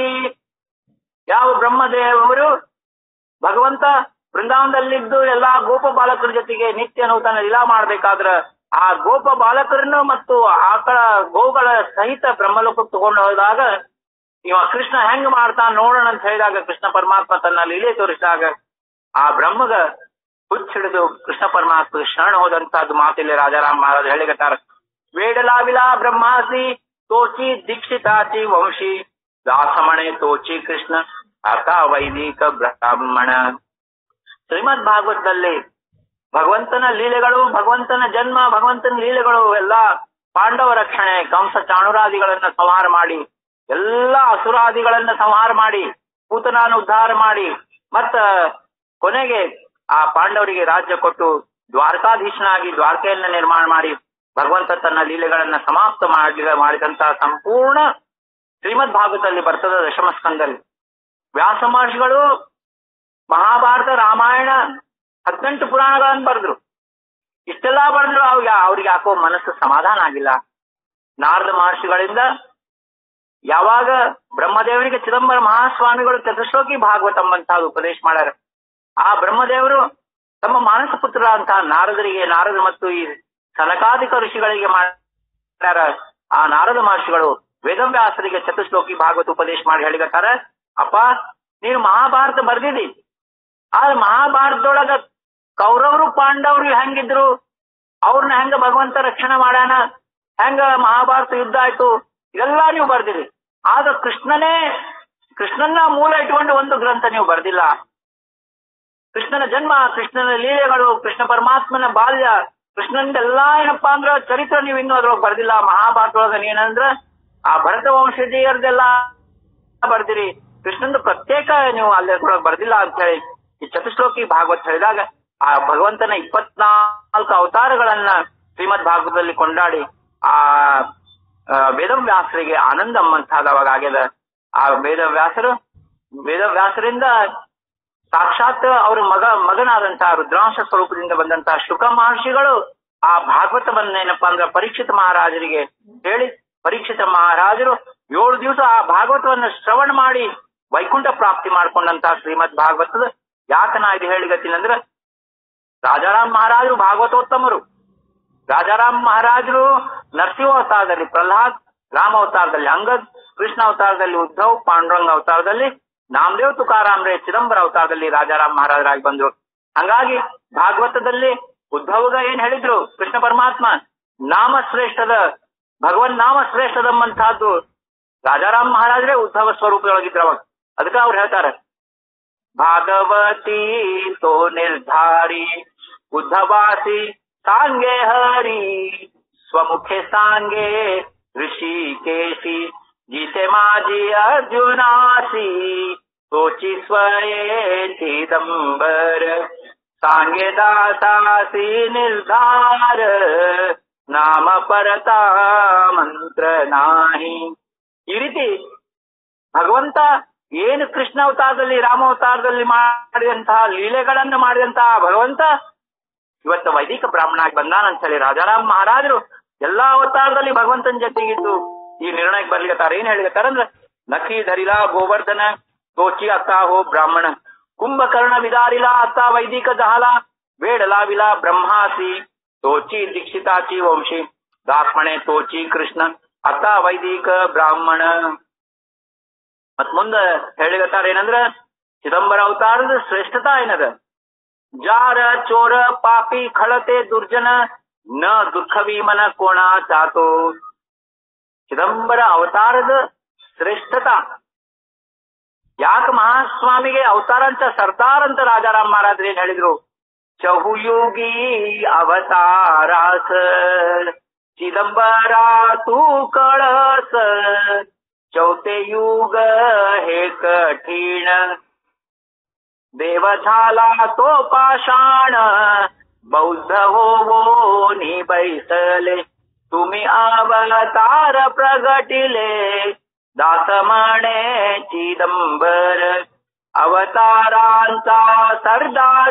ಯಾವ ಬ್ರಹ್ಮದೇವರು ಭಗವಂತ ಬೃಂದಾವನದಲ್ಲಿದ್ದು ಎಲ್ಲಾ ಗೋಪ ಬಾಲಕರ ಜೊತೆಗೆ ನಿತ್ಯ ನೂತನ ಲೀಲಾ ಮಾಡ್ಬೇಕಾದ್ರ ಆ ಗೋಪ ಬಾಲಕರನ್ನು ಮತ್ತು ಆಕಳ ಗೋಗಳ ಸಹಿತ ಬ್ರಹ್ಮಲೋಕಕ್ಕೆ ತಗೊಂಡು ಹೋದಾಗ ಇವ ಕೃಷ್ಣ ಹೆಂಗ್ ಮಾಡ್ತಾನ ನೋಡೋಣ ಅಂತ ಹೇಳಿದಾಗ ಕೃಷ್ಣ ಪರಮಾತ್ಮ ತನ್ನ ಲೀಲೆ ತೋರಿಸಿದಾಗ ಆ ಬ್ರಹ್ಮಗ ಹುಚ್ಚಿಡಿದು ಕೃಷ್ಣ ಪರಮಾತ್ಮ ಶರಣ ಹೋದಂತಹದ್ದು ಮಾತಿಲ್ಲಿ ರಾಜಾರಾಮ್ ಮಹಾರಾಜ್ ಹೇಳಿಗತ್ತಾರ ವೇಡಲಾವಿಲಾ ಬ್ರಹ್ಮಾಸಿ ತೋಚಿ ದೀಕ್ಷಿತಾಚಿ ವಂಶಿ ದಾಸಮಣೆ ತೋಚಿ ಕೃಷ್ಣ ಅಥ ವೈದಿಕ ಬ್ರಾಹ್ಮಣ ಶ್ರೀಮದ್ ಭಾಗವತದಲ್ಲಿ ಭಗವಂತನ ಲೀಲೆಗಳು ಭಗವಂತನ ಜನ್ಮ ಭಗವಂತನ ಲೀಲೆಗಳು ಎಲ್ಲ ಪಾಂಡವ ರಕ್ಷಣೆ ಕಂಸ ಚಾಣುರಾದಿಗಳನ್ನ ಸಂಹಾರ ಮಾಡಿ ಎಲ್ಲಾ ಅಸುರಾದಿಗಳನ್ನ ಸಂಹಾರ ಮಾಡಿ ಪೂತನಾನ ಉದ್ಧಾರ ಮಾಡಿ ಮತ್ತ ಕೊನೆಗೆ ಆ ಪಾಂಡವರಿಗೆ ರಾಜ್ಯ ಕೊಟ್ಟು ದ್ವಾರಕಾಧೀಶನಾಗಿ ದ್ವಾರಕೆಯನ್ನ ನಿರ್ಮಾಣ ಮಾಡಿ ಭಗವಂತ ತನ್ನ ಲೀಲೆಗಳನ್ನ ಸಮಾಪ್ತ ಮಾಡಿ ಮಾಡಿದಂತಹ ಸಂಪೂರ್ಣ ಶ್ರೀಮದ್ ಭಾಗವತದಲ್ಲಿ ಬರ್ತದ ದಶಮ ಸ್ಕಂದಲ್ಲಿ ವ್ಯಾಸ ಮಹರ್ಷಿಗಳು ಮಹಾಭಾರತ ರಾಮಾಯಣ ಹದಿನೆಂಟು ಪುರಾಣಗಳನ್ನು ಬರೆದ್ರು ಇಷ್ಟೆಲ್ಲಾ ಬರೆದ್ರು ಅವ್ರಿಗೆ ಅವ್ರಿಗೆ ಯಾಕೋ ಮನಸ್ಸು ಸಮಾಧಾನ ಆಗಿಲ್ಲ ನಾರದ ಮಹರ್ಷಿಗಳಿಂದ ಯಾವಾಗ ಬ್ರಹ್ಮದೇವರಿಗೆ ಚಿದಂಬರ ಮಹಾಸ್ವಾಮಿಗಳು ಚತುಶ್ಲೋಕಿ ಭಾಗವತ ಎಂಬಂತಹ ಉಪದೇಶ ಮಾಡ್ಯಾರ ಆ ಬ್ರಹ್ಮದೇವರು ತಮ್ಮ ಮಾನಸ ಪುತ್ರ ಅಂತ ನಾರದರಿಗೆ ನಾರದ ಮತ್ತು ಈ ಸನಕಾದಿಕ ಋಷಿಗಳಿಗೆ ಮಾಡ್ಯಾರ ಆ ನಾರದ ಮಹರ್ಷಿಗಳು ವೇದವ್ಯಾಸರಿಗೆ ಚತುಶ್ಲೋಕಿ ಭಾಗವತ ಉಪದೇಶ ಮಾಡಿ ಹೇಳಿಗತ್ತಾರ ಅಪ್ಪ ನೀನು ಮಹಾಭಾರತ ಬರ್ದಿದಿ ಆದ್ರೆ ಮಹಾಭಾರತದೊಳಗ ಕೌರವರು ಪಾಂಡವರು ಹೆಂಗಿದ್ರು ಅವ್ರನ್ನ ಹೆಂಗ ಭಗವಂತ ರಕ್ಷಣೆ ಮಾಡ್ಯಾನ ಹೆಂಗ ಮಹಾಭಾರತ ಯುದ್ಧ ಆಯ್ತು ಇದೆಲ್ಲ ನೀವು ಬರ್ದಿರಿ ಆಗ ಕೃಷ್ಣನೇ ಕೃಷ್ಣನ ಮೂಲ ಇಟ್ಕೊಂಡು ಒಂದು ಗ್ರಂಥ ನೀವು ಬರ್ದಿಲ್ಲ ಕೃಷ್ಣನ ಜನ್ಮ ಕೃಷ್ಣನ ಲೀಲೆಗಳು ಕೃಷ್ಣ ಪರಮಾತ್ಮನ ಬಾಲ್ಯ ಕೃಷ್ಣನ ಎಲ್ಲಾ ಏನಪ್ಪಾ ಅಂದ್ರ ಚರಿತ್ರೆ ನೀವು ಇನ್ನೂ ಅದ್ರೊಳಗೆ ಬರ್ದಿಲ್ಲ ಮಹಾಭಾರತದೊಳಗ ಏನಂದ್ರ ಆ ಭರತ ವಂಶಜೀಯರದೆಲ್ಲ ಬರ್ದಿರಿ ಕೃಷ್ಣಂದು ಪ್ರತ್ಯೇಕ ನೀವು ಅಲ್ಲೊಳಗೆ ಬರ್ದಿಲ್ಲ ಅಂತ ಹೇಳಿ ಈ ಚತುಶ್ಲೋಕಿ ಭಾಗವತ್ ಹೇಳಿದಾಗ ಆ ಭಗವಂತನ ಇಪ್ಪತ್ನಾಲ್ಕು ಅವತಾರಗಳನ್ನ ಶ್ರೀಮದ್ ಭಾಗವತದಲ್ಲಿ ಕೊಂಡಾಡಿ ಆ ಆ, ವೇದವ್ಯಾಸರಿಗೆ ಆನಂದ ಎಂಬಂತಹದ್ದು ಅವಾಗ ಆಗ್ಯದ ಆ ವೇದವ್ಯಾಸರು ವೇದವ್ಯಾಸರಿಂದ ಸಾಕ್ಷಾತ್ ಅವ್ರ ಮಗ ಮಗನಾದಂತಹ ರುದ್ರಾಂಶ ಸ್ವರೂಪದಿಂದ ಬಂದಂತಹ ಶುಕ ಮಹರ್ಷಿಗಳು ಆ ಭಾಗವತವನ್ನ ಏನಪ್ಪಾ ಅಂದ್ರೆ ಪರೀಕ್ಷಿತ ಮಹಾರಾಜರಿಗೆ ಹೇಳಿ ಪರೀಕ್ಷಿತ ಮಹಾರಾಜರು ಏಳು ದಿವಸ ಆ ಭಾಗವತವನ್ನ ಶ್ರವಣ ಮಾಡಿ ವೈಕುಂಠ ಪ್ರಾಪ್ತಿ ಮಾಡ್ಕೊಂಡಂತಹ ಶ್ರೀಮದ್ ಭಾಗವತದ ಯಾಕನ ಇದು ಹೇಳಿಗತ್ತಿನಂದ್ರ ರಾಜಾರಾಮ್ ಮಹಾರಾಜರು ಭಾಗವತೋತ್ತಮರು ರಾಜಾರಾಮ್ ಮಹಾರಾಜರು ನರಸಿಂಹ ಅವತಾರದಲ್ಲಿ ಪ್ರಹ್ಲಾದ್ ರಾಮ ಅವತಾರದಲ್ಲಿ ಅಂಗದ್ ಕೃಷ್ಣ ಅವತಾರದಲ್ಲಿ ಉದ್ಧವ್ ಪಾಂಡುರಂಗ ಅವತಾರದಲ್ಲಿ ನಾಮದೇವ್ ತುಕಾರಾಮ್ ರೇ ಚಿದಂಬರ ಅವತಾರದಲ್ಲಿ ರಾಜಾರಾಮ್ ಮಹಾರಾಜರಾಗಿ ಬಂದ್ರು ಹಂಗಾಗಿ ಭಾಗವತದಲ್ಲಿ ಉದ್ಧವಗ ಏನ್ ಹೇಳಿದ್ರು ಕೃಷ್ಣ ಪರಮಾತ್ಮ ನಾಮ ಶ್ರೇಷ್ಠದ ಭಗವನ್ ನಾಮ ಶ್ರೇಷ್ಠದಮ್ಮಂತಹದ್ದು ರಾಜಾರಾಮ್ ಮಹಾರಾಜರೇ ಉದ್ಧವ ಸ್ವರೂಪದೊಳಗಿದ್ರು ಅವಾಗ ಅದಕ್ಕೆ ಅವ್ರು ಹೇಳ್ತಾರೆ भागवती तो निर्धारी उद्धवासी सांगे हरी स्वमुखे सांगे ऋषिकेशी जिथे माझी अर्जुनासी तोची स्वये चिदंबर सांगे दासासी निर्धार ನಾಮ ಪರತ ಮಂತ್ರ ನಾಹಿ ಈ ರೀತಿ ಭಗವಂತ ಏನು ಕೃಷ್ಣ ಅವತಾರದಲ್ಲಿ ರಾಮ ಅವತಾರದಲ್ಲಿ ಮಾಡಿದಂತಹ ಲೀಲೆಗಳನ್ನು ಮಾಡಿದಂತಹ ಭಗವಂತ ಇವತ್ತು ವೈದಿಕ ಬ್ರಾಹ್ಮಣ ಆಗಿ ಬಂದಾನಂತ ಹೇಳಿ ರಾಜಾರಾಮ್ ಮಹಾರಾಜರು ಎಲ್ಲಾ ಅವತಾರದಲ್ಲಿ ಭಗವಂತನ ಜೊತೆಗಿದ್ದು ಈ ನಿರ್ಣಯಕ್ಕೆ ಬರ್ಲಿಕತ್ತಾರ ಏನ್ ಹೇಳಿಕತ್ತಾರ ನಖಿ ಧರಿಲ ಗೋವರ್ಧನ ತೋಚಿ ಅತ್ತ ಹೋ ಬ್ರಾಹ್ಮಣ ಕುಂಭಕರ್ಣ ವಿದಾರಿಲ ಅತ್ತ ವೈದಿಕ ಜಹಲ ಬೇಡಲ ವಿಲ ಬ್ರಹ್ಮಾಸಿ ತೋಚಿ ದೀಕ್ಷಿತಾಚಿ ವಂಶಿ ದಾಸ್ಮಣೆ ತೋಚಿ ಕೃಷ್ಣ ಅತ್ತ ವೈದಿಕ ಬ್ರಾಹ್ಮಣ ಮತ್ ಮುಂದ ಹೇಳಿಗತ್ತಾರ ಏನಂದ್ರ ಚಿದಂಬರ ಅವತಾರದ ಶ್ರೇಷ್ಠತಾ ಏನದ ಜಾರ ಚೋರ ಪಾಪಿ ಖಳತೆ ದುರ್ಜನ ನ ದುಃಖವಿ ಮನ ಕೋಣ ಚಾತೋ ಚಿದಂಬರ ಅವತಾರದ ಶ್ರೇಷ್ಠತಾ ಯಾಕೆ ಮಹಾಸ್ವಾಮಿಗೆ ಅವತಾರ ಅಂತ ಸರ್ದಾರ್ ಅಂತ ರಾಜಾರಾಮ್ ಮಹಾರಾಜರು ಏನ್ ಹೇಳಿದ್ರು ಚಹುಯುಗಿ ಅವತಾರಾಸ चिदंबरा तू कळस चौथे युग हे कठीण देव झाला तो पाषाण बौद्ध होवो नि बैसले तुम्ही अवतार प्रगटिले दास म्हणे चिदंबर ಅವತಾರಾಂತ ಸರ್ದಾರ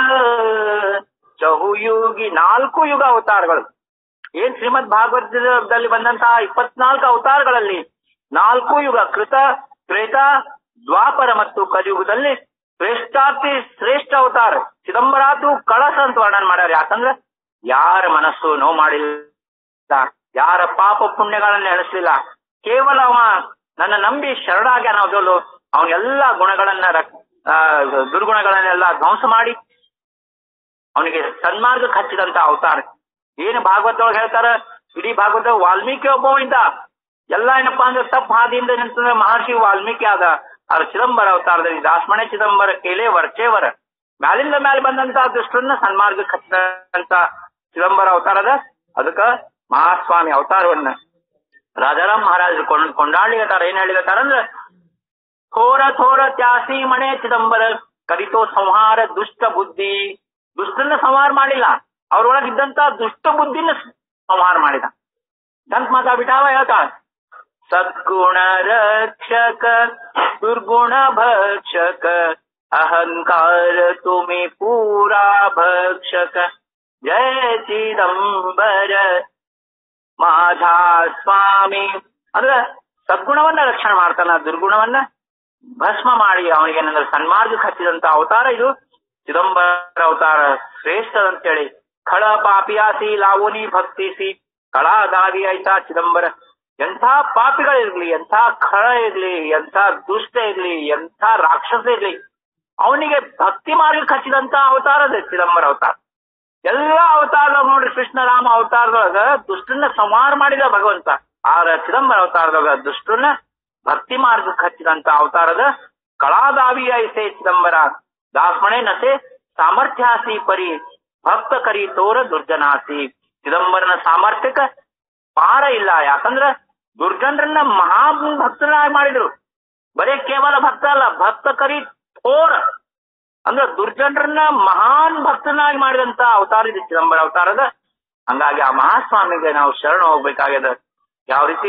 ಚಹುಯುಗಿ ನಾಲ್ಕು ಯುಗ ಅವತಾರಗಳು ಏನ್ ಶ್ರೀಮದ್ ಭಾಗವತದಲ್ಲಿ ಬಂದಂತಹ ಇಪ್ಪತ್ನಾಲ್ಕು ಅವತಾರಗಳಲ್ಲಿ ನಾಲ್ಕು ಯುಗ ಕೃತ ತ್ರೇತ ದ್ವಾಪರ ಮತ್ತು ಕಲಿಯುಗದಲ್ಲಿ ಶ್ರೇಷ್ಠಾತಿ ಶ್ರೇಷ್ಠ ಅವತಾರ ಚಿದಂಬರಾತು ಕಳಸ ಅಂತ ವರ್ಣನೆ ಮಾಡ್ಯಾರ ಯಾಕಂದ್ರ ಯಾರ ಮನಸ್ಸು ನೋವು ಮಾಡಿಲ್ಲ ಯಾರ ಪಾಪ ಪುಣ್ಯಗಳನ್ನ ಎಣಿಸ್ಲಿಲ್ಲ ಕೇವಲ ಅವ ನನ್ನ ನಂಬಿ ಶರಣಾಗ್ಯಾನ ಅವದಲು ಅವನೆಲ್ಲ ಗುಣಗಳನ್ನ ರಕ್- ಆ, ದುರ್ಗುಣಗಳನ್ನೆಲ್ಲ ಧ್ವಂಸ ಮಾಡಿ ಅವನಿಗೆ ಸನ್ಮಾರ್ಗಕ್ಕೆ ಹಚ್ಚಿದಂತ ಅವತಾರ ಏನು ಭಾಗವತೊಳಗೆ ಹೇಳ್ತಾರ ಇಡೀ ಭಾಗವತ ವಾಲ್ಮೀಕಿ ಒಬ್ಬ ಇದ್ದ ಎಲ್ಲ ಏನಪ್ಪಾ ಅಂದ್ರೆ ತಪ್ಪು ಹಾದಿಯಿಂದ ನಿಂತಂದ್ರೆ ಮಹರ್ಷಿ ವಾಲ್ಮೀಕಿ ಆದ ಆದ್ರೆ ಚಿದಂಬರ ಅವತಾರದಲ್ಲಿ ದಾಸ್ಮಣೆ ಚಿದಂಬರ ಕೇಲೆ ವರ್ಚೇವರ ಮ್ಯಾಲಿಂದ ಮ್ಯಾಲ ಬಂದಂತ ದುಷ್ಟರನ್ನ ಸನ್ಮಾರ್ಗಕ್ಕೆ ಹಚ್ಚಿದಂತ ಚಿದಂಬರ ಅವತಾರದ ಅದಕ್ಕ ಮಹಾಸ್ವಾಮಿ ಅವತಾರವನ್ನ ರಾಜಾರಾಮ್ ಮಹಾರಾಜರು ಕೊಂಡ್ ಕೊಂಡಾಡ್ಲಿಗತ್ತಾರ ಏನ್ ಹೇಳಿಗತ್ತಾರ ಅಂದ್ರೆ ಥೋರ ಥೋರ ತ್ಯಾಸಿ ಮಣೆ ಚಿದಂಬರ ಕರಿತೋ ಸಂಹಾರ ದುಷ್ಟ ಬುದ್ಧಿ ದುಷ್ಟನ್ನ ಸಂಹಾರ ಮಾಡಿಲ್ಲ ಅವ್ರೊಳಗಿದ್ದಂತ ದುಷ್ಟ ಬುದ್ಧಿನ ಸಂಹಾರ ಮಾಡಿದ ಸಂತ ಮಾತಾ ಬಿಟಾವ ಹೇಳ್ತಾಳ ಸದ್ಗುಣ ರಕ್ಷಕ ದುರ್ಗುಣ ಭಕ್ಷಕ ಅಹಂಕಾರ ತುಮಿ ಪೂರಾ ಭಕ್ಷಕ ಜಯ ಚಿದಂಬರ ಮಾಧಾ ಸ್ವಾಮಿ ಅಂದ್ರೆ ಸದ್ಗುಣವನ್ನ ರಕ್ಷಣೆ ಮಾಡ್ತಾನ ದುರ್ಗುಣವನ್ನ ಭಸ್ಮ ಮಾಡಿ ಅವನಿಗೆ ಏನಂದ್ರೆ ಸನ್ಮಾರ್ಗಕ್ಕೆ ಹಚ್ಚಿದಂತ ಅವತಾರ ಇದು ಚಿದಂಬರ ಅವತಾರ ಶ್ರೇಷ್ಠ ಅಂತೇಳಿ ಖಳ ಪಾಪಿಯಾಸಿ ಲಾವುನಿ ಭಕ್ತಿಸಿ ಕಳ ದಾವಿ ಆಯ್ತಾ ಚಿದಂಬರ ಎಂಥ ಪಾಪಿಗಳಿರ್ಲಿ ಎಂಥ ಖಳ ಇರ್ಲಿ ಎಂಥ ದುಷ್ಟ ಇರ್ಲಿ ಎಂಥ ರಾಕ್ಷಸ ಇರ್ಲಿ ಅವನಿಗೆ ಭಕ್ತಿ ಮಾರ್ಗಕ್ಕೆ ಹಚ್ಚಿದಂತ ಅವತಾರ ಅದು ಚಿದಂಬರ ಅವತಾರ ಎಲ್ಲಾ ಅವತಾರದಾಗ ನೋಡ್ರಿ ಕೃಷ್ಣ ರಾಮ ಅವತಾರದೊಳಗ ದುಷ್ಟನ್ನ ಸಂಹಾರ ಮಾಡಿದ ಭಗವಂತ ಆದ್ರ ಚಿದಂಬರ ಅವತಾರದೊಳಗ ದುಷ್ಟನ್ನ ಭಕ್ತಿ ಮಾರ್ಗಕ್ಕೆ ಹಚ್ಚಿದಂತ ಅವತಾರದ ಕಳಾದಾವಿ ಐಸೆ ಚಿದಂಬರ ದಾಸ್ಮಣೆ ನಸೆ ಸಾಮರ್ಥ್ಯಾಸಿ ಪರಿ ಭಕ್ತ ಕರಿ ತೋರ ದುರ್ಜನಾಸಿ ಚಿದಂಬರನ ಸಾಮರ್ಥ್ಯಕ್ಕ ಪಾರ ಇಲ್ಲ ಯಾಕಂದ್ರ ದುರ್ಜನರನ್ನ ಮಹಾ ಭಕ್ತನಾಗಿ ಮಾಡಿದ್ರು ಬರೇ ಕೇವಲ ಭಕ್ತ ಅಲ್ಲ ಭಕ್ತ ಕರಿ ಥೋರ ಅಂದ್ರೆ ದುರ್ಜನರನ್ನ ಮಹಾನ್ ಭಕ್ತನಾಗಿ ಮಾಡಿದಂತ ಅವತಾರ ಇದು ಚಿದಂಬರ ಅವತಾರದ ಹಂಗಾಗಿ ಆ ಮಹಾಸ್ವಾಮಿಗೆ ನಾವು ಶರಣ ಹೋಗ್ಬೇಕಾಗ್ಯದ ಯಾವ ರೀತಿ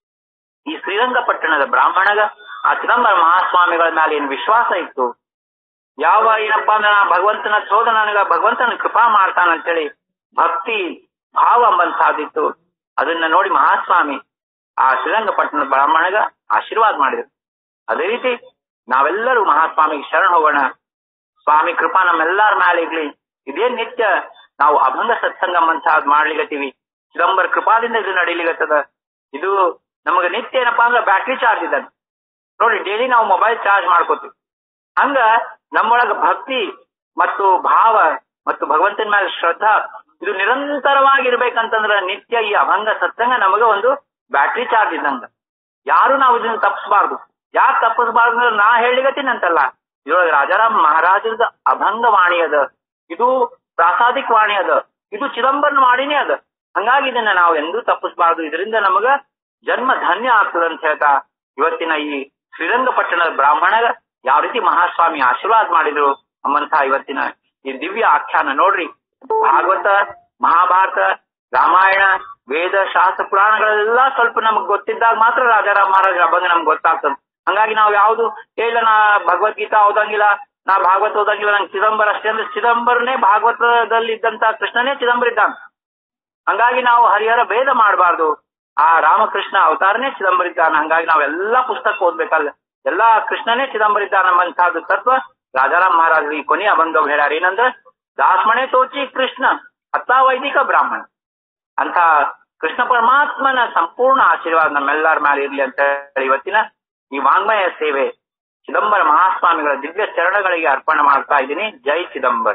ಈ ಶ್ರೀರಂಗಪಟ್ಟಣದ ಬ್ರಾಹ್ಮಣಗ ಆ ಚಿದಂಬರ ಮಹಾಸ್ವಾಮಿಗಳ ಮೇಲೆ ಏನ್ ವಿಶ್ವಾಸ ಇತ್ತು ಯಾವ ಏನಪ್ಪಾ ಅಂದ್ರೆ ನಾ ಭಗವಂತನ ಚೋದ ನನಗ ಭಗವಂತನ ಕೃಪಾ ಮಾಡ್ತಾನ ಅಂತೇಳಿ ಭಕ್ತಿ ಭಾವ ಅಂಬಂತಾದಿತ್ತು ಅದನ್ನ ನೋಡಿ ಮಹಾಸ್ವಾಮಿ ಆ ಶ್ರೀರಂಗಪಟ್ಟಣದ ಬ್ರಾಹ್ಮಣಗ ಆಶೀರ್ವಾದ ಮಾಡಿದ್ರು ಅದೇ ರೀತಿ ನಾವೆಲ್ಲರೂ ಮಹಾಸ್ವಾಮಿಗೆ ಶರಣ ಹೋಗೋಣ ಸ್ವಾಮಿ ಕೃಪಾ ನಮ್ಮೆಲ್ಲರ ಮೇಲೆ ಇರ್ಲಿ ಇದೇನ್ ನಿತ್ಯ ನಾವು ಅಭಂಗ ಸತ್ಸಂಗಮ್ ಅಂತ ಅದ್ ಮಾಡ್ಲಿಕತ್ತೀವಿ ಚಿದಂಬರ ಕೃಪಾದಿಂದ ಇದು ನಡೀಲಿಕತ್ತದ ಇದು ನಮಗ ನಿತ್ಯ ಏನಪ್ಪಾ ಅಂದ್ರೆ ಬ್ಯಾಟ್ರಿ ಚಾರ್ಜ್ ಇದೆ ನೋಡಿ ಡೈಲಿ ನಾವು ಮೊಬೈಲ್ ಚಾರ್ಜ್ ಮಾಡ್ಕೋತೀವಿ ಹಂಗ ನಮ್ಮೊಳಗ ಭಕ್ತಿ ಮತ್ತು ಭಾವ ಮತ್ತು ಭಗವಂತನ ಮೇಲೆ ಶ್ರದ್ಧಾ ಇದು ನಿರಂತರವಾಗಿರ್ಬೇಕಂತಂದ್ರ ನಿತ್ಯ ಈ ಅಭಂಗ ಸತ್ಸಂಗ ನಮಗ ಒಂದು ಬ್ಯಾಟ್ರಿ ಚಾರ್ಜ್ ಇದ್ದಂಗ ಯಾರು ನಾವು ಇದನ್ನ ತಪ್ಪಿಸಬಾರ್ದು ಯಾಕೆ ತಪ್ಪಿಸಬಾರ್ದು ಅಂದ್ರೆ ನಾ ಹೇಳಿಗತ್ತೀನಿ ಅಂತಲ್ಲ ಇದ್ರೊಳಗೆ ರಾಜಾರಾಮ್ ಮಹಾರಾಜರದ ಅಭಂಗ ವಾಣಿ ಅದ ಇದು ಪ್ರಾಸಾದಿಕ ವಾಣಿ ಅದ ಇದು ಚಿದಂಬರನ ವಾಣಿನೇ ಅದ ಹಂಗಾಗಿ ಇದನ್ನ ನಾವು ಎಂದೂ ತಪ್ಪಿಸಬಾರ್ದು ಇದರಿಂದ ನಮಗ ಜನ್ಮ ಧನ್ಯ ಆಗ್ತದೆ ಅಂತ ಹೇಳ್ತಾ ಇವತ್ತಿನ ಈ ಶ್ರೀರಂಗಪಟ್ಟಣದ ಬ್ರಾಹ್ಮಣ ಯಾವ ರೀತಿ ಮಹಾಸ್ವಾಮಿ ಆಶೀರ್ವಾದ ಮಾಡಿದ್ರು ನಮ್ಮಂತಹ ಇವತ್ತಿನ ಈ ದಿವ್ಯ ಆಖ್ಯಾನ ನೋಡ್ರಿ ಭಾಗವತ ಮಹಾಭಾರತ ರಾಮಾಯಣ ವೇದ ಶಾಸ್ತ್ರ ಪುರಾಣಗಳೆಲ್ಲ ಸ್ವಲ್ಪ ನಮಗ್ ಗೊತ್ತಿದ್ದಾಗ ಮಾತ್ರ ರಾಜಾರಾಮ್ ಮಹಾರಾಜರ ಬಗ್ಗೆ ನಮ್ಗೆ ಗೊತ್ತಾಗ್ತದೆ ಹಂಗಾಗಿ ನಾವು ಯಾವ್ದು ಏ ಇಲ್ಲ ನಾ ಭಗವದ್ಗೀತಾ ಓದಂಗಿಲ್ಲ ನಾ ಭಾಗವತ ಓದಂಗಿಲ್ಲ ನಂಗೆ ಚಿದಂಬರ ಅಷ್ಟೇ ಅಂದ್ರೆ ಚಿದಂಬರನೇ ಭಾಗವತದಲ್ಲಿ ಇದ್ದಂತ ಕೃಷ್ಣನೇ ಚಿದಂಬರ ಇದ್ದಾನೆ ಹಂಗಾಗಿ ನಾವು ಹರಿಹರ ಭೇದ ಮಾಡಬಾರ್ದು ಆ ರಾಮಕೃಷ್ಣ ಅವತಾರನೇ ಚಿದಂಬರ ಇದ್ದಾನೆ ಹಂಗಾಗಿ ನಾವೆಲ್ಲಾ ಪುಸ್ತಕ ಓದ್ಬೇಕಲ್ಲ ಎಲ್ಲಾ ಕೃಷ್ಣನೇ ಚಿದಂಬರ ಇದ್ದಾನೆ ಅನ್ನುವಂತಹದ್ದು ತತ್ವ ರಾಜಾರಾಮ್ ಮಹಾರಾಜರು ಈ ಕೊನೆಯ ಬಂದವ್ ಹೇಳ್ಯಾರ ಏನಂದ್ರೆ ದಾಸ್ಮಣೆ ತೋಚಿ ಕೃಷ್ಣ ಅತ್ತ ವೈದಿಕ ಬ್ರಾಹ್ಮಣ ಅಂತ ಕೃಷ್ಣ ಪರಮಾತ್ಮನ ಸಂಪೂರ್ಣ ಆಶೀರ್ವಾದ ನಮ್ಮೆಲ್ಲರ ಮೇಲೆ ಇರ್ಲಿ ಅಂತ ಹೇಳಿ ಇವತ್ತಿನ ಈ ವಾಂಗ್ಮಯ ಸೇವೆ ಚಿದಂಬರ ಮಹಾಸ್ವಾಮಿಗಳ ದಿವ್ಯ ಚರಣಗಳಿಗೆ ಅರ್ಪಣೆ ಮಾಡ್ತಾ ಇದ್ದೀನಿ ಜೈ ಚಿದಂಬರ್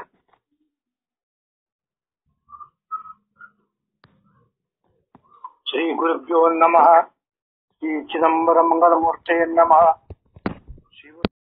ಶ್ರೀ ಗುರುಭ್ಯೋ ನಮಃ ಶ್ರೀ ಚಿದಂಬರ ಮಂಗಳಮೂರ್ತೆ ನಮಃ